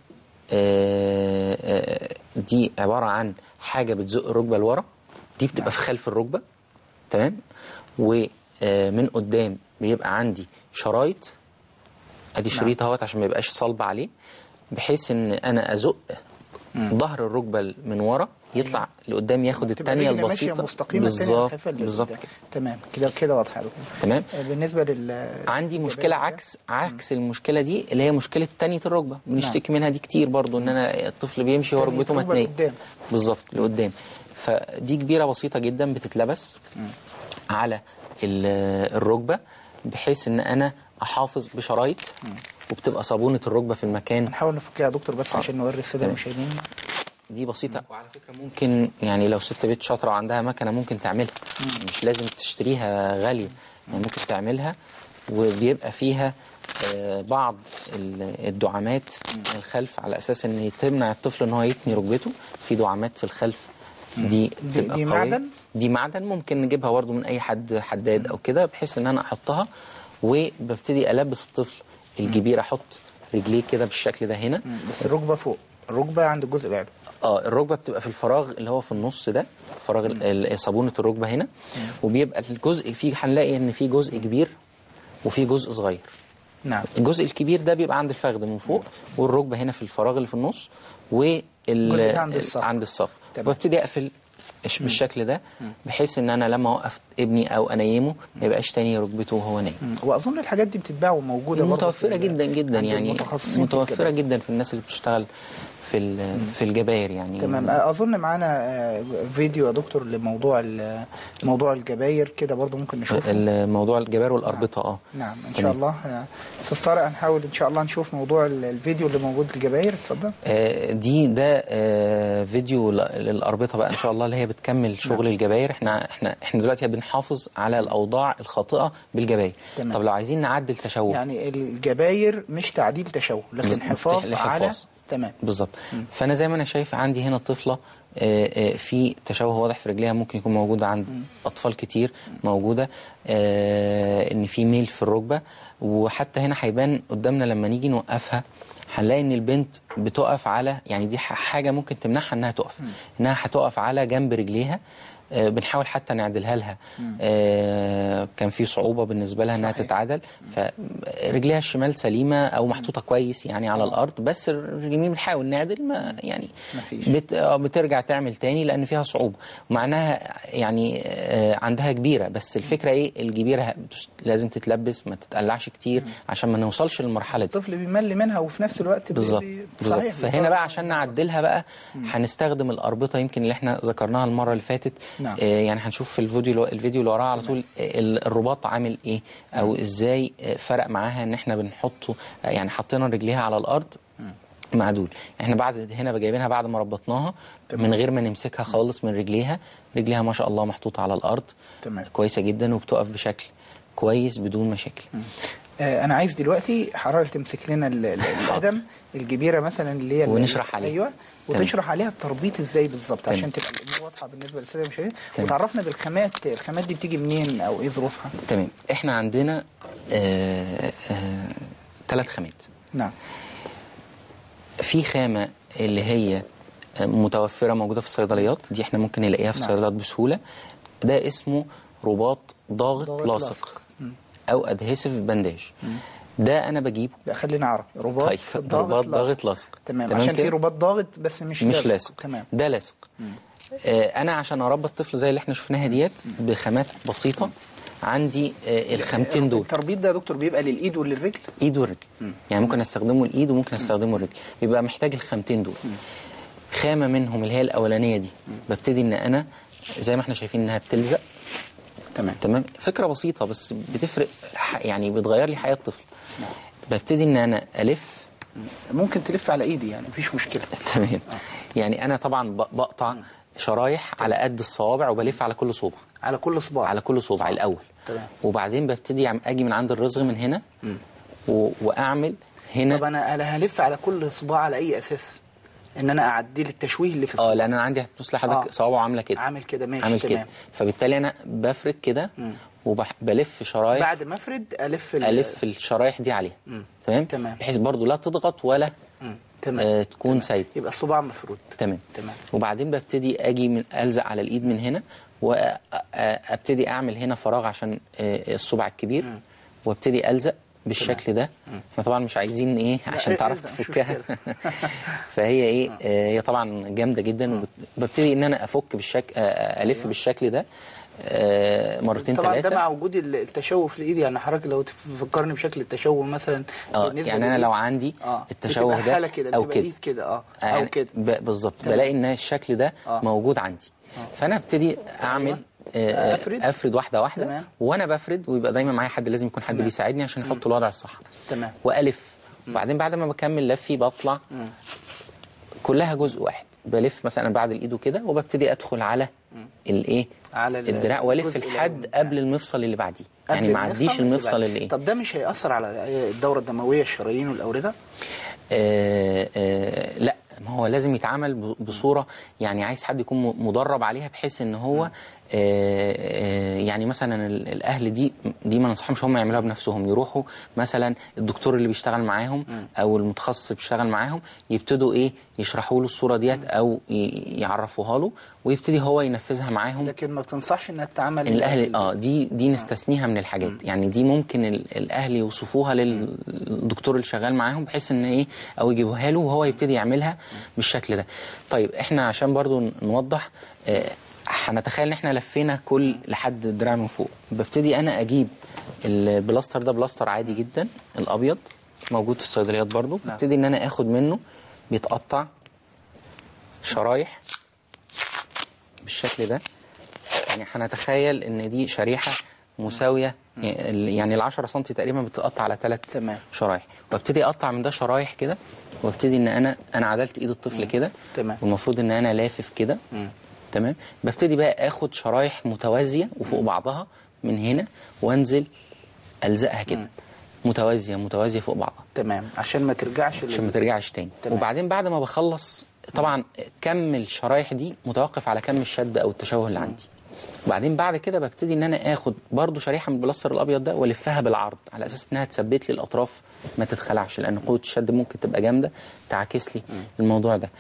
آه، آه، دي عباره عن حاجه بتزق الركبه لورا دي بتبقى في خلف الركبه تمام ومن قدام بيبقى عندي شرايط ادي شريط اهوت عشان ما يبقاش صلب عليه بحيث ان انا ازق ظهر الركبه من ورا يطلع لقدام ياخد تبقى الثانيه رجل ماشية البسيطه مستقيمه التانية بالظبط خفيفة اللي بالظبط قدام. كده تمام كده كده واضحه يا دكتور تمام آه بالنسبه لل عندي الجبال مشكله ده، عكس عكس المشكله دي اللي هي مشكله تانية الركبه بنشتكي منها دي كتير برضو ان انا الطفل بيمشي تانية وركبته الركبة متنيه لقدام. بالظبط لقدام فدي كبيره بسيطه جدا بتتلبس على ال- الركبه بحيث ان انا احافظ بشرايط وبتبقى صابونه الركبه في المكان نحاول نفكها يا دكتور بس عشان نوري الساده تمام. المشاهدين دي بسيطة وعلى فكرة ممكن يعني لو ست بيت شاطرة وعندها مكنة ممكن تعملها مش لازم تشتريها غالية يعني ممكن تعملها وبيبقى فيها آه، بعض ال- الدعامات من الخلف على أساس إن تمنع الطفل إن هو يتني ركبته في دعامات في الخلف دي دي- بتبقى دي قوية. معدن؟ دي معدن ممكن نجيبها برضو من أي حد حداد أو كده بحيث إن أنا أحطها وببتدي ألبس الطفل الجبير أحط رجليه كده بالشكل ده هنا بس الركبه فوق الركبه عند الجزء العلوي اه الركبه بتبقى في الفراغ اللي هو في النص ده فراغ ال- ال- صابونه الركبه هنا وبيبقى الجزء فيه هنلاقي ان في جزء كبير وفي جزء صغير نعم الجزء الكبير ده بيبقى عند الفخذ من فوق والركبه هنا في الفراغ اللي في النص وال الجزء ده عند الساق. عند الساق تمام. وابتدي اقفل إش- بالشكل ده بحيث ان انا لما اوقف ابني او انيمه ما يبقاش تاني ركبته وهو نايم واظن الحاجات دي بتتباع وموجوده برضه متوفرة في- جدا جدا عند يعني المتخصصين في متوفرة الجبال. جدا في الناس اللي بتشتغل في ال- في الجباير يعني تمام اظن معانا آه، فيديو يا دكتور لموضوع ال- موضوع الجباير كده برضه ممكن نشوفه الموضوع الجبار والاربطه اه نعم ان تمام. شاء الله آه، استاذ طارق هنحاول ان شاء الله نشوف موضوع ال- الفيديو اللي موجود الجباير اتفضل آه، دي ده آه، فيديو ل- للاربطه بقى ان شاء الله اللي هي بتكمل شغل الجباير احنا احنا احنا دلوقتي بنحافظ على الاوضاع الخاطئه بالجباير تمام. طب لو عايزين نعدل تشوه يعني الجباير مش تعديل تشوه لكن بز- حفاظ لحفاظ. على تمام بالظبط فانا زي ما انا شايف عندي هنا طفله آه، آه، في تشوه واضح في رجليها ممكن يكون موجود عند اطفال كتير موجوده آه، ان في ميل في الركبه وحتى هنا هيبان قدامنا لما نيجي نوقفها هنلاقي ان البنت بتقف على يعني دي ح- حاجه ممكن تمنعها انها تقف انها هتقف على جنب رجليها آه، بنحاول حتى نعدلها لها آه، كان في صعوبه بالنسبه لها انها صحيح. تتعدل فرجليها الشمال سليمه او محطوطه كويس يعني على الارض بس اليمين بنحاول نعدل ما يعني مفيش. بت آه، بترجع تعمل تاني لان فيها صعوبه ومعناها يعني آه، عندها كبيره بس الفكره ايه الكبيره بتس- لازم تتلبس ما تتقلعش كتير عشان ما نوصلش للمرحله دي الطفل بيمل منها وفي نفس الوقت بي- بالظبط بي- بالظبط صحيح فهنا بقى عشان نعدلها بقى هنستخدم الاربطه يمكن اللي احنا ذكرناها المره اللي فاتت نعم. آه يعني هنشوف في الفيديو الفيديو اللي وراه على طول آه، ال- الرباط عامل ايه او ازاي آه، فرق معاها ان احنا بنحطه آه، يعني حطينا رجليها على الارض معدول احنا بعد هنا جايبينها بعد ما ربطناها من غير ما نمسكها خالص من رجليها رجليها ما شاء الله محطوطه على الارض تمام. كويسه جدا وبتقف بشكل كويس بدون مشاكل آه، انا عايز دلوقتي حضرتك تمسك لنا ال- ال- القدم الكبيره مثلا اللي هي ال- ونشرح عليها. ايوه تمام. وتشرح عليها التربيط ازاي بالظبط تمام. عشان تبقى الامور واضحه بالنسبه للساده المشاهدين تمام. وتعرفنا بالخامات الخامات دي بتيجي منين او ايه ظروفها تمام احنا عندنا آه آه ثلاث خامات نعم في خامة اللي هي متوفرة موجودة في الصيدليات دي احنا ممكن نلاقيها في نعم. الصيدليات بسهولة ده اسمه رباط ضاغط, ضاغط لاصق لاصق. او ادهيسيف بانداج ده انا بجيبه لا خلينا اعرف رباط طيب رباط ضاغط لاصق تمام, عشان في كده؟ رباط ضاغط بس مش مش لاصق تمام ده لاصق آه انا عشان اربط طفل زي اللي احنا شفناها ديت بخامات بسيطة عندي آه الخامتين دول التربيط ده يا دكتور بيبقى للايد وللرجل ايد والرجل يعني ممكن استخدمه الايد وممكن استخدمه الرجل بيبقى محتاج الخامتين دول خامه منهم اللي هي الاولانيه دي ببتدي ان انا زي ما احنا شايفين انها بتلزق تمام تمام فكره بسيطه بس بتفرق ح- يعني بتغير لي حياه الطفل ببتدي ان انا الف ممكن تلف على ايدي يعني مفيش مشكله تمام يعني انا طبعا ب- بقطع شرايح على قد الصوابع وبلف على كل صوبع على كل صباع على كل صوبع الاول تمام. وبعدين ببتدي أعم- اجي من عند الرزغ من هنا و... واعمل هنا طب انا انا هلف على كل صباع على اي اساس ان انا اعدل التشويه اللي في الصباع اه لان انا عندي هتبص لحضرتك آه. صوابعه عامله كده عامل كده ماشي عامل تمام كده فبالتالي انا بفرد كده وبلف شرايح بعد ما افرد الف ال- الف الشرايح دي عليها تمام تمام. بحيث برضو لا تضغط ولا مم. تمام آه تكون سايب يبقى الصباع مفرود تمام تمام. وبعدين ببتدي اجي من الزق على الايد من هنا وابتدي اعمل هنا فراغ عشان آه، الصبع الكبير وابتدي الزق بالشكل ده احنا طبعا مش عايزين ايه عشان إيه، تعرف إلزق، مش تفكها فهي ايه آه، هي طبعا جامده جدا وببتدي ان انا افك بالشكل الف بالشكل ده آه، مرتين طبعا ده ثلاثه مع وجود ال- التشوه في الايد يعني حضرتك لو تفكرني بشكل التشوه مثلا اه بالنسبة يعني انا للإيد. لو عندي اه التشوه بتبقى ده حالة كده او بتبقى كده ايد كده اه آه، او يعني كده ب- بالظبط تمام. بلاقي ان الشكل ده آه. موجود عندي فانا ابتدي اعمل آه، أفرد. افرد واحده واحده تمام. وانا بفرد ويبقى دايما معايا حد لازم يكون حد تمام. بيساعدني عشان يحط الوضع الصح تمام. والف وبعدين بعد ما بكمل لفي بطلع كلها جزء واحد بلف مثلا بعد الايد كده وببتدي ادخل على الايه على ال- الدراع والف الجزء لحد الأولاني. قبل المفصل اللي بعديه يعني قبل ما عديش اللي المفصل بعد. اللي ايه طب ده مش هيأثر على الدورة الدموية الشرايين والأوردة؟ آه آه لا ما هو لازم يتعامل ب- بصوره يعني عايز حد يكون م- مدرب عليها بحيث ان هو آه آه يعني مثلا ال- الاهل دي دي ما ننصحهمش هم يعملوها بنفسهم يروحوا مثلا الدكتور اللي بيشتغل معاهم او المتخصص اللي بيشتغل معاهم يبتدوا ايه يشرحوا له الصوره ديت او ي- يعرفوها له ويبتدي هو ينفذها معاهم لكن ما بتنصحش انها تتعمل ان الاهل اه دي دي نستثنيها من الحاجات يعني دي ممكن ال- الاهل يوصفوها للدكتور اللي شغال معاهم بحيث ان ايه او يجيبوها له وهو يبتدي يعملها بالشكل ده طيب احنا عشان برضو ن- نوضح آه، هنتخيل ان احنا لفينا كل لحد الدراع من فوق ببتدي انا اجيب البلاستر ده بلاستر عادي جدا الابيض موجود في الصيدليات برضو نعم. ببتدي ان انا اخد منه بيتقطع شرايح بالشكل ده يعني هنتخيل ان دي شريحه مساويه يعني ال 10 سم تقريبا بتتقطع على ثلاث تمام. شرايح وابتدي اقطع من ده شرايح كده وابتدي ان انا انا عدلت ايد الطفل كده تمام. والمفروض ان انا لافف كده تمام ببتدي بقى اخد شرايح متوازيه وفوق بعضها من هنا وانزل الزقها كده متوازيه متوازيه فوق بعضها تمام عشان ما ترجعش لل- عشان ما ترجعش تاني تمام. وبعدين بعد ما بخلص طبعا كم الشرايح دي متوقف على كم الشد او التشوه اللي عندي وبعدين بعد كده ببتدي ان انا اخد برضو شريحه من البلاستر الابيض ده والفها بالعرض على اساس انها تثبت لي الاطراف ما تتخلعش لان قوه الشد ممكن تبقى جامده تعاكس لي الموضوع ده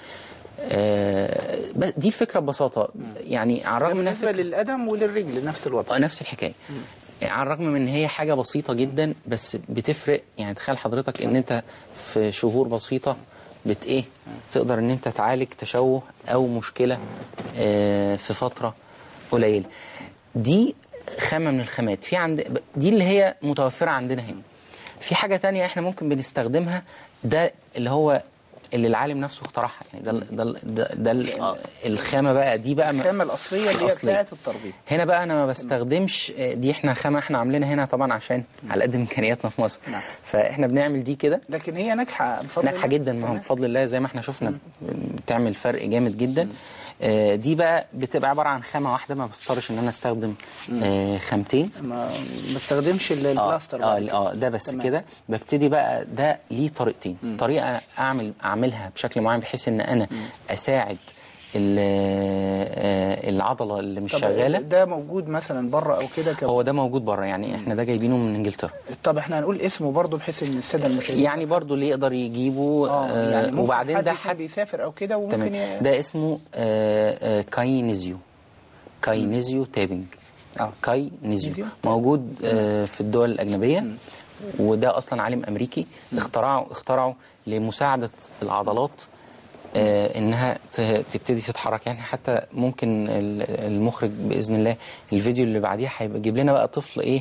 آه بس دي الفكره ببساطه يعني على الرغم انها بالنسبة فكره للقدم وللرجل نفس الوضع آه، نفس الحكايه على الرغم من ان هي حاجه بسيطه جدا بس بتفرق يعني تخيل حضرتك ان انت في شهور بسيطه بت ايه تقدر ان انت تعالج تشوه او مشكله آه، في فتره قليله دي خامه من الخامات في عند دي اللي هي متوفره عندنا هنا في حاجه تانية احنا ممكن بنستخدمها ده اللي هو اللي العالم نفسه اخترعها يعني ده ال- ده ال- ده, ده ال- الخامه بقى دي بقى م- الخامة الأصلية اللي هي الأصلية. بتاعة التربيط هنا بقى انا ما بستخدمش دي احنا خامه احنا عاملينها هنا طبعا عشان على قد امكانياتنا في مصر نعم. فاحنا بنعمل دي كده لكن هي ناجحة بفضل ناجحه الله. جدا ما هو تمام. بفضل الله زي ما احنا شفنا بتعمل فرق جامد جدا آه، دي بقى بتبقى عباره عن خامه واحده ما بضطرش ان انا استخدم آه، خامتين ما بستخدمش ال- اه البلاستر اه بعد اه ده بس تمام. كده ببتدي بقى ده ليه طريقتين طريقه اعمل اعملها بشكل معين بحيث ان انا اساعد ال- آه، العضله اللي مش طب شغاله ده موجود مثلا بره او كده ك... هو ده موجود بره يعني احنا ده جايبينه من انجلترا طب احنا هنقول اسمه برضه بحيث ان الساده المشاهدين يعني برضو اللي يقدر يجيبه اه آه يعني ممكن وبعدين حد ده يكون حد بيسافر او كده وممكن تمام ي... ده اسمه آه آه كاينيزيو كاينيزيو تابنج آه. كاينيزيو نيزيو؟ موجود آه في الدول الأجنبية وده أصلا عالم أمريكي اخترعه اخترعه لمساعدة العضلات آه انها ت- تبتدي تتحرك يعني حتى ممكن ال- المخرج باذن الله الفيديو اللي بعديه هيبقى يجيب لنا بقى طفل ايه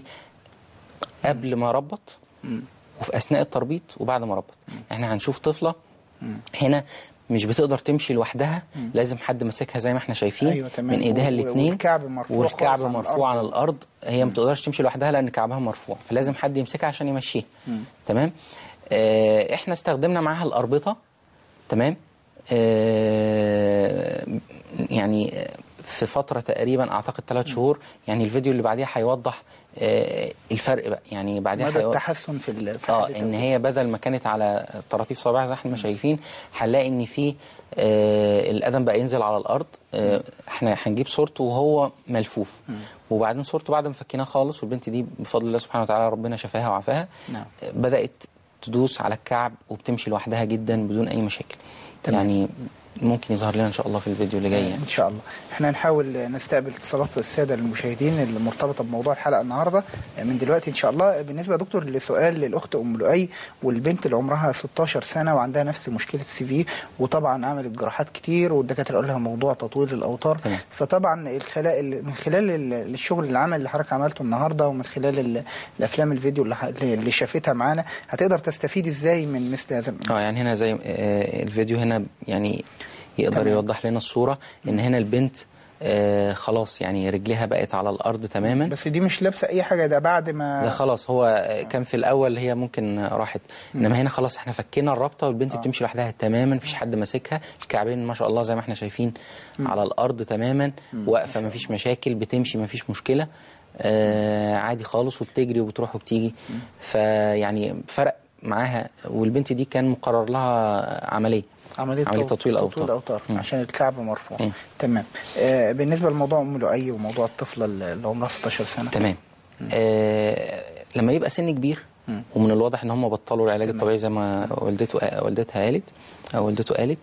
قبل ما ربط وفي اثناء التربيط وبعد ما ربط احنا هنشوف طفله هنا مش بتقدر تمشي لوحدها لازم حد ماسكها زي ما احنا شايفين أيوة تمام. من ايديها و- الاثنين والكعب مرفوع والكعب خالص عن مرفوع عن الأرض. الارض هي ما بتقدرش تمشي لوحدها لان كعبها مرفوع فلازم حد يمسكها عشان يمشيها تمام آه احنا استخدمنا معاها الاربطه تمام آه يعني آه، في فتره تقريبا اعتقد ثلاث شهور يعني الفيديو اللي بعديها هيوضح آه، الفرق بقى يعني بعديها مدى هيو- التحسن في ال- في اه حالتها. ان هي بدل ما كانت على طراطيف صوابعها زي ما احنا شايفين هنلاقي ان في آه القدم بقى ينزل على الارض آه احنا هنجيب صورته وهو ملفوف وبعدين صورته بعد ما فكيناه خالص والبنت دي بفضل الله سبحانه وتعالى ربنا شفاها وعافاها نعم. آه، بدات تدوس على الكعب وبتمشي لوحدها جدا بدون اي مشاكل تمام. يعني ممكن يظهر لنا ان شاء الله في الفيديو اللي جاي يعني. ان شاء الله احنا هنحاول نستقبل اتصالات الساده المشاهدين المرتبطه بموضوع الحلقه النهارده من دلوقتي ان شاء الله بالنسبه يا دكتور لسؤال للاخت ام لؤي والبنت اللي عمرها 16 سنه وعندها نفس مشكله السي في وطبعا عملت جراحات كتير والدكاتره قالوا لها موضوع تطويل الاوتار تمام. فطبعا الخلال من خلال ال- الشغل العمل اللي حضرتك عملته النهارده ومن خلال ال- الافلام الفيديو اللي ح- اللي شافتها معانا هتقدر تستفيد ازاي من مثل هذا اه يعني هنا زي آه، الفيديو هنا يعني يقدر تمام. يوضح لنا الصورة ان هنا البنت آه خلاص يعني رجليها بقت على الارض تماما بس دي مش لابسه اي حاجه ده بعد ما ده خلاص هو آه، كان في الاول هي ممكن راحت انما هنا خلاص احنا فكينا الرابطه والبنت بتمشي لوحدها تماما مفيش حد ماسكها الكعبين ما شاء الله زي ما احنا شايفين على الارض تماما واقفه مفيش مشاكل بتمشي مفيش مشكله آه عادي خالص وبتجري وبتروح وبتيجي فيعني فرق معاها والبنت دي كان مقرر لها عمليه عملية, عملية تو- تطويل تطويل أوتار. أوتار مم. عشان الكعب مرفوع مم. تمام آه بالنسبة لموضوع أم لؤي وموضوع الطفلة اللي عمرها 16 سنة تمام آه لما يبقى سن كبير ومن الواضح ان هم بطلوا العلاج الطبيعي زي ما والدته والدتها قالت او والدته قالت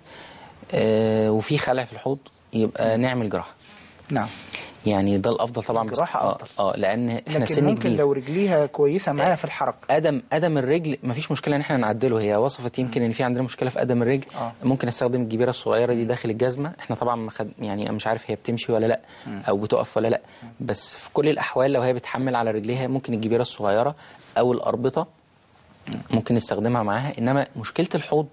آه وفي خلع في الحوض يبقى نعمل جراحه نعم يعني ده الافضل طبعا بس- الجراحة آه, أفضل. اه لان احنا لكن سن ممكن كبير لو رجليها كويسة معاها في الحركة قدم قدم الرجل مفيش مشكله ان احنا نعدله هي وصفت يمكن ان في عندنا مشكله في قدم الرجل آه. ممكن استخدم الجبيره الصغيره دي داخل الجزمه احنا طبعا ما خد يعني انا مش عارف هي بتمشي ولا لا او بتقف ولا لا بس في كل الاحوال لو هي بتحمل على رجليها ممكن الجبيره الصغيره او الاربطه ممكن نستخدمها معاها انما مشكله الحوض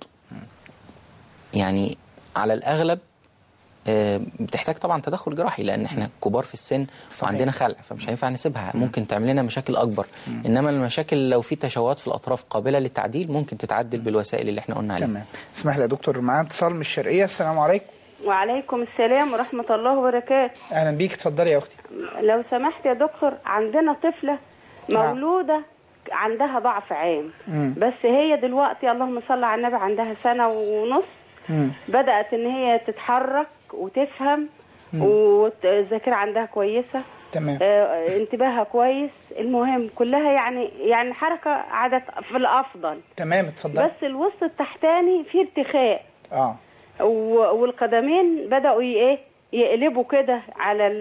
يعني على الاغلب آه، بتحتاج طبعا تدخل جراحي لان احنا كبار في السن صحيح. وعندنا خلع فمش هينفع نسيبها ممكن تعمل لنا مشاكل اكبر انما المشاكل لو في تشوهات في الاطراف قابله للتعديل ممكن تتعدل بالوسائل اللي احنا قلنا عليها تمام اسمح لي يا دكتور معانا اتصال من الشرقية السلام عليكم وعليكم السلام ورحمة الله وبركاته أهلا بيك اتفضلي يا أختي لو سمحت يا دكتور عندنا طفلة مولودة عندها ضعف عام مم. بس هي دلوقتي اللهم صل على النبي عندها سنة ونص مم. بدأت ان هي تتحرك وتفهم والذاكرة عندها كويسة تمام آه، انتباهها كويس المهم كلها يعني يعني حركة عادت في الأفضل تمام اتفضلي بس الوسط التحتاني فيه ارتخاء اه و- والقدمين بدأوا ي- ايه يقلبوا كده على ال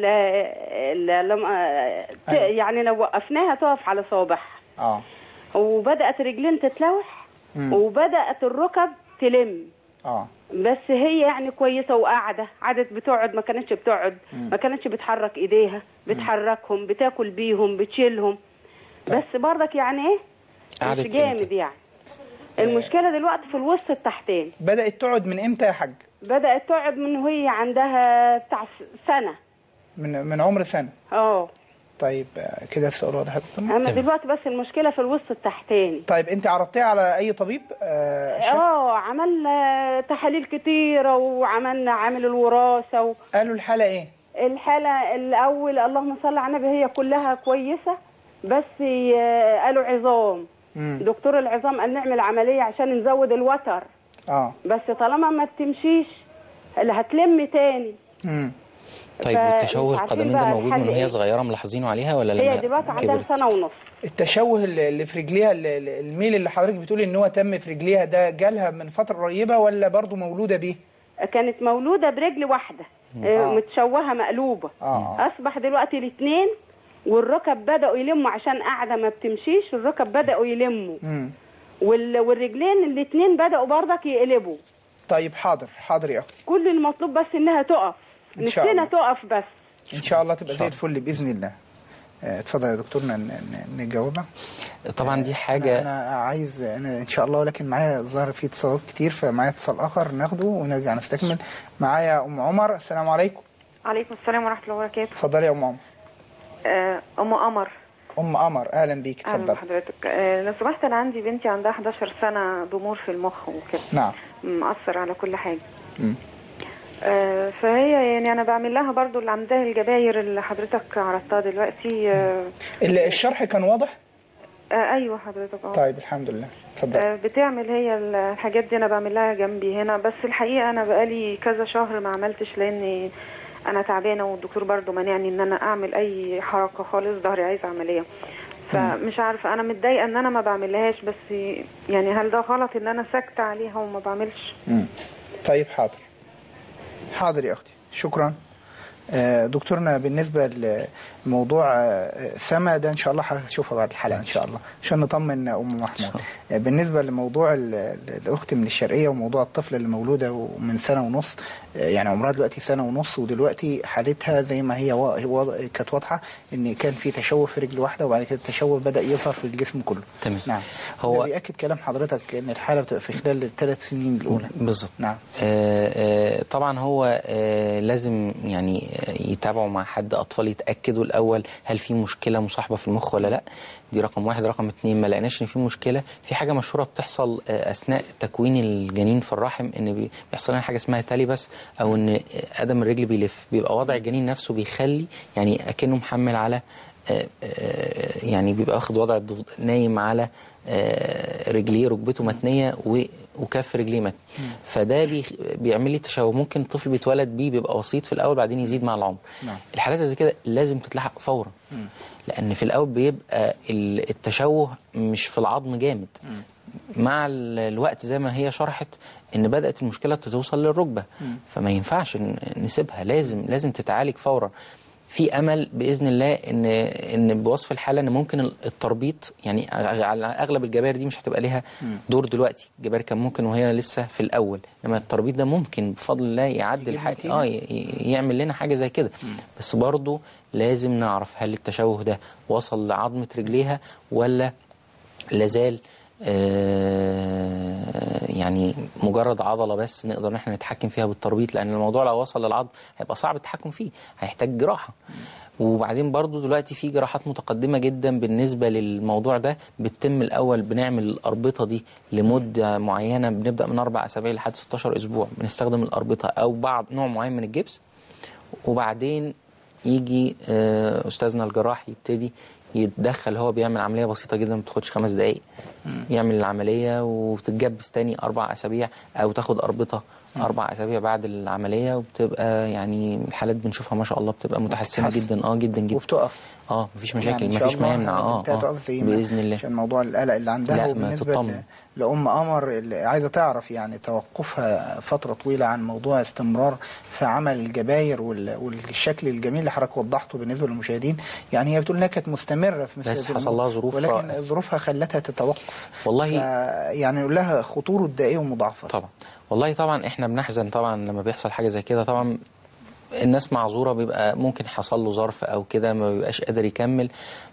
ال- لما ت- أيوة. يعني لو وقفناها تقف على صوابعها اه وبدأت رجلين تتلوح مم. وبدأت الركب تلم اه بس هي يعني كويسة وقاعدة قعدت بتقعد ما كانتش بتقعد ما كانتش بتحرك ايديها بتحركهم بتاكل بيهم بتشيلهم بس برضك يعني ايه قعدت مش جامد إمتى؟ يعني المشكلة دلوقتي في الوسط التحتاني بدأت تقعد من امتى يا حاج بدأت تقعد من وهي عندها بتاع س- سنة من من عمر سنة اه طيب آه، كده السؤال واضح يا دكتور اما تمام. دلوقتي بس المشكلة في الوسط التحتاني طيب انت عرضتيها على اي طبيب آه شاف اه عملنا تحاليل كتيرة وعملنا عامل الوراثة و... قالوا الحالة ايه الحالة الأول اللهم صل على النبي هي كلها كويسة بس آه، قالوا عظام مم. دكتور العظام قال نعمل عملية عشان نزود الوتر اه بس طالما ما بتمشيش اللي هتلم تاني مم. طيب فمش والتشوه عارفين القدمين ده بقى موجود الحل من وهي إيه؟ صغيره ملاحظينه عليها ولا لما هي دلوقتي عندها كبرت؟ سنة ونص التشوه اللي اللي في رجليها اللي- اللي- الميل اللي حضرتك بتقولي ان هو تم في رجليها ده جالها من فترة قريبة ولا برضو مولودة بيه كانت مولودة برجل واحدة آه، آه. متشوهة مقلوبة آه. أصبح دلوقتي الاثنين والركب بدأوا يلموا عشان قاعدة ما بتمشيش الركب بدأوا يلموا مم. وال... والرجلين الاثنين بدأوا برضك يقلبوا طيب حاضر حاضر يا اختي كل المطلوب بس انها تقف إن شاء نفسنا الله. تقف بس ان شاء الله تبقى شاء زي الله. الفل باذن الله آه، اتفضل يا دكتور ن- ن- نجاوبها طبعا دي أنا, حاجه انا عايز انا ان شاء الله ولكن معايا ظهر في اتصالات كتير فمعايا اتصال اخر ناخده ونرجع نستكمل معايا ام عمر السلام عليكم عليكم السلام ورحمة الله وبركاته اتفضلي يا ام عمر آه، أم قمر ام قمر اهلا بيك أهلا اتفضلي بحضرتك آه، لو سمحت أنا عندي بنتي عندها 11 سنة ضمور في المخ وكده نعم مأثر على كل حاجة مم. آه، فهي يعني انا بعمل لها برضو اللي عندها الجباير اللي حضرتك عرضتها دلوقتي آه، ال- الشرح كان واضح آه، ايوه حضرتك اه طيب الحمد لله اتفضل آه، بتعمل هي الحاجات دي انا بعملها جنبي هنا بس الحقيقه انا بقالي كذا شهر ما عملتش لاني انا تعبانه والدكتور برضو مانعني ان انا اعمل اي حركه خالص ظهري عايز عمليه فمش عارفه انا متضايقه ان انا ما بعملهاش بس يعني هل ده غلط ان انا ساكته عليها وما بعملش مم. طيب حاضر حاضر يا اختي شكرا آه، دكتورنا بالنسبه لموضوع آه، سما ده ان شاء الله هشوفها بعد الحلقه ان شاء الله عشان نطمن ام محمود آه، بالنسبه لموضوع ال- ال- الاخت من الشرقيه وموضوع الطفله اللي مولوده من سنه ونص آه، يعني عمرها دلوقتي سنه ونص ودلوقتي حالتها زي ما هي وا- وا- كانت واضحه ان كان في تشوه في رجل واحده وبعد كده التشوه بدا يظهر في الجسم كله تمام. نعم هو- هو ده بياكد كلام حضرتك ان الحاله بتبقى في خلال الثلاث سنين الاولى بالظبط نعم آه، آه، طبعا هو آه، لازم يعني آه، يتابعوا مع حد اطفال يتاكدوا الاول هل في مشكله مصاحبه في المخ ولا لا دي رقم واحد رقم اتنين ما لقيناش ان في مشكله في حاجه مشهوره بتحصل آه، اثناء تكوين الجنين في الرحم ان بي- بيحصل لنا حاجه اسمها تاليبس او ان قدم الرجل بيلف بيبقى وضع الجنين نفسه بيخلي يعني اكنه محمل على آه، آه، يعني بيبقى واخد وضع الضف- نايم على آه، رجليه ركبته متنيه و- وكف رجليه متني فده بيخ- بيعمل لي تشوه ممكن الطفل بيتولد بيه بيبقى بسيط في الاول بعدين يزيد مع العمر نعم. الحالات اللي زي كده لازم تتلحق فورا لان في الاول بيبقى ال- التشوه مش في العظم جامد مع ال- الوقت زي ما هي شرحت ان بدات المشكله توصل للركبه فما ينفعش ن- نسيبها لازم لازم تتعالج فورا في امل باذن الله ان ان بوصف الحاله ان ممكن ال- التربيط يعني أغ- على اغلب الجباير دي مش هتبقى ليها دور دلوقتي الجباير كان ممكن وهي لسه في الاول انما التربيط ده ممكن بفضل الله يعدل يجيب حاجه نتيجة؟ اه ي- ي- يعمل لنا حاجه زي كده بس برضه لازم نعرف هل التشوه ده وصل لعظمه رجليها ولا لازال آه، يعني مجرد عضله بس نقدر ان احنا نتحكم فيها بالتربيط لان الموضوع لو وصل للعظم هيبقى صعب التحكم فيه هيحتاج جراحه وبعدين برضو دلوقتي في جراحات متقدمه جدا بالنسبه للموضوع ده بتتم الاول بنعمل الاربطه دي لمده معينه بنبدا من اربع اسابيع لحد 16 اسبوع بنستخدم الاربطه او بعض نوع معين من الجبس وبعدين يجي آه، استاذنا الجراح يبتدي يتدخل هو بيعمل عمليه بسيطه جدا ما بتاخدش خمس دقائق يعمل العمليه وتتجبس تاني اربع اسابيع او تاخد اربطه اربع اسابيع بعد العمليه وبتبقى يعني الحالات بنشوفها ما شاء الله بتبقى متحسنه بتتحسن. جدا اه جدا جدا وبتقف اه مفيش مشاكل يعني إن شاء مفيش ما الله يمنع اه بنتها اه تقف زي ما باذن الله عشان موضوع القلق اللي عندها لا، ما وبالنسبه تطمن. ل- لأم قمر اللي عايزة تعرف يعني توقفها فترة طويلة عن موضوع استمرار في عمل الجباير وال- والشكل الجميل اللي حضرتك وضحته بالنسبة للمشاهدين يعني هي بتقول انها كانت مستمرة في مثل بس هذه حصل الأمور، لها ظروف ولكن رائعة. ظروفها خلتها تتوقف والله ف- يعني نقول لها خطورة دقيقة ومضاعفة طبعا والله طبعا احنا بنحزن طبعا لما بيحصل حاجه زي كده طبعا الناس معذوره بيبقى ممكن حصل له ظرف او كده ما بيبقاش قادر يكمل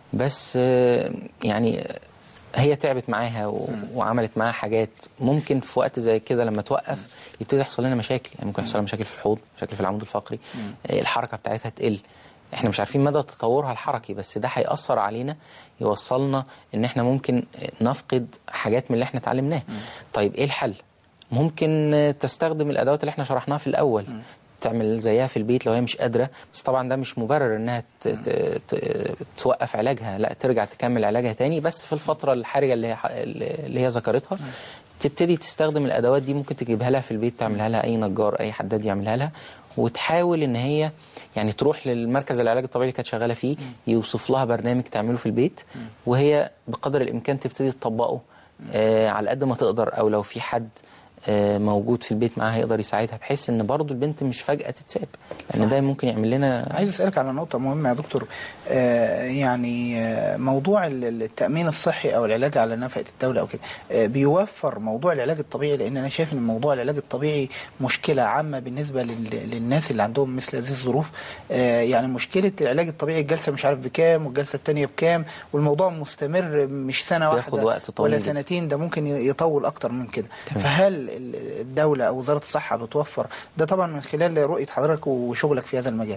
بس آه، يعني هي تعبت معاها و... وعملت معاها حاجات ممكن في وقت زي كده لما توقف يبتدي يحصل لنا مشاكل يعني ممكن يحصل لنا مشاكل في الحوض مشاكل في العمود الفقري آه، الحركه بتاعتها تقل احنا مش عارفين مدى تطورها الحركي بس ده هيأثر علينا يوصلنا ان احنا ممكن نفقد حاجات من اللي احنا اتعلمناها طيب ايه الحل ممكن آه، تستخدم الادوات اللي احنا شرحناها في الاول تعمل زيها في البيت لو هي مش قادره بس طبعا ده مش مبرر انها ت- ت- ت- توقف علاجها لا ترجع تكمل علاجها تاني بس في الفتره الحرجه اللي هي اللي هي ذكرتها تبتدي تستخدم الادوات دي ممكن تجيبها لها في البيت تعملها لها اي نجار اي حداد يعملها لها وتحاول ان هي يعني تروح للمركز العلاج الطبيعي اللي كانت شغاله فيه يوصف لها برنامج تعمله في البيت وهي بقدر الامكان تبتدي تطبقه آه على قد ما تقدر او لو في حد آه، موجود في البيت معاها يقدر يساعدها بحيث ان برضو البنت مش فجأة تتساب لان ده ممكن يعمل لنا عايز اسالك على نقطه مهمه يا دكتور آه يعني آه موضوع ال- ال- التامين الصحي او العلاج على نفقه الدوله او كده آه بيوفر موضوع العلاج الطبيعي لان انا شايف ان موضوع العلاج الطبيعي مشكله عامه بالنسبه لل- للناس اللي عندهم مثل هذه الظروف آه يعني مشكله العلاج الطبيعي الجلسه مش عارف بكام والجلسه الثانيه بكام والموضوع مستمر مش سنه بياخد واحده وقت طويل ولا جدا. سنتين ده ممكن يطول اكتر من كده تمام. فهل ال- الدوله او وزاره الصحه بتوفر ده طبعا من خلال رؤيه حضرتك وشغلك في هذا المجال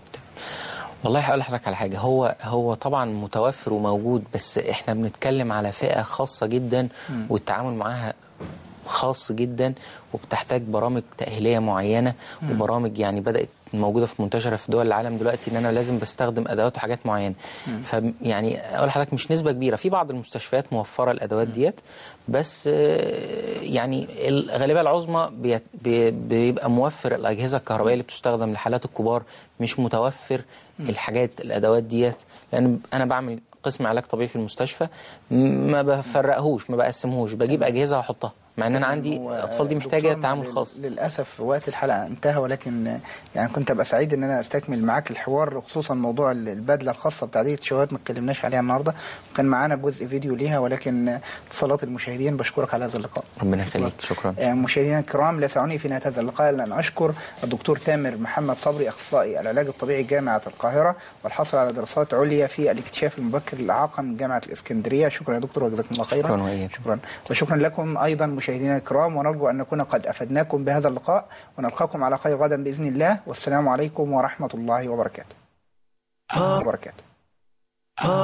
والله هقول لحضرتك على حاجه هو هو طبعا متوفر وموجود بس احنا بنتكلم على فئه خاصه جدا والتعامل معاها خاص جدا وبتحتاج برامج تأهيلية معينة وبرامج يعني بدأت موجودة في منتشرة في دول العالم دلوقتي ان انا لازم بستخدم ادوات وحاجات معينة فيعني اقول لحضرتك مش نسبة كبيرة في بعض المستشفيات موفرة الادوات ديت بس آه، يعني الغالبية العظمى بيت- بي- بيبقى موفر الاجهزة الكهربائية اللي بتستخدم لحالات الكبار مش متوفر الحاجات الادوات ديت لان انا بعمل قسم علاج طبيعي في المستشفى م- ما بفرقهوش ما بقسمهوش بجيب اجهزه واحطها مع ان انا عندي هو الاطفال دي محتاجه دكتورنا تعامل لل- خاص للاسف وقت الحلقه انتهى ولكن آه، يعني كنت ابقى سعيد ان انا استكمل معاك الحوار خصوصا موضوع ال- البدله الخاصه بتعديل الشهوات ما اتكلمناش عليها النهارده وكان معانا جزء فيديو ليها ولكن آه، اتصالات المشاهدين بشكرك على هذا اللقاء ربنا يخليك شكرا آه، مشاهدينا الكرام لا يسعني في نهايه هذا اللقاء الا ان اشكر الدكتور تامر محمد صبري اخصائي العلاج الطبيعي جامعه القاهره والحاصل على دراسات عليا في الاكتشاف المبكر للاعاقه من جامعه الاسكندريه شكرا يا دكتور وجزاكم الله خيرا شكراً وإياكم. شكرا وشكرا لكم ايضا مشاهدينا الكرام ونرجو ان نكون قد افدناكم بهذا اللقاء ونلقاكم على خير غدا باذن الله والسلام عليكم ورحمه الله وبركاته وبركاته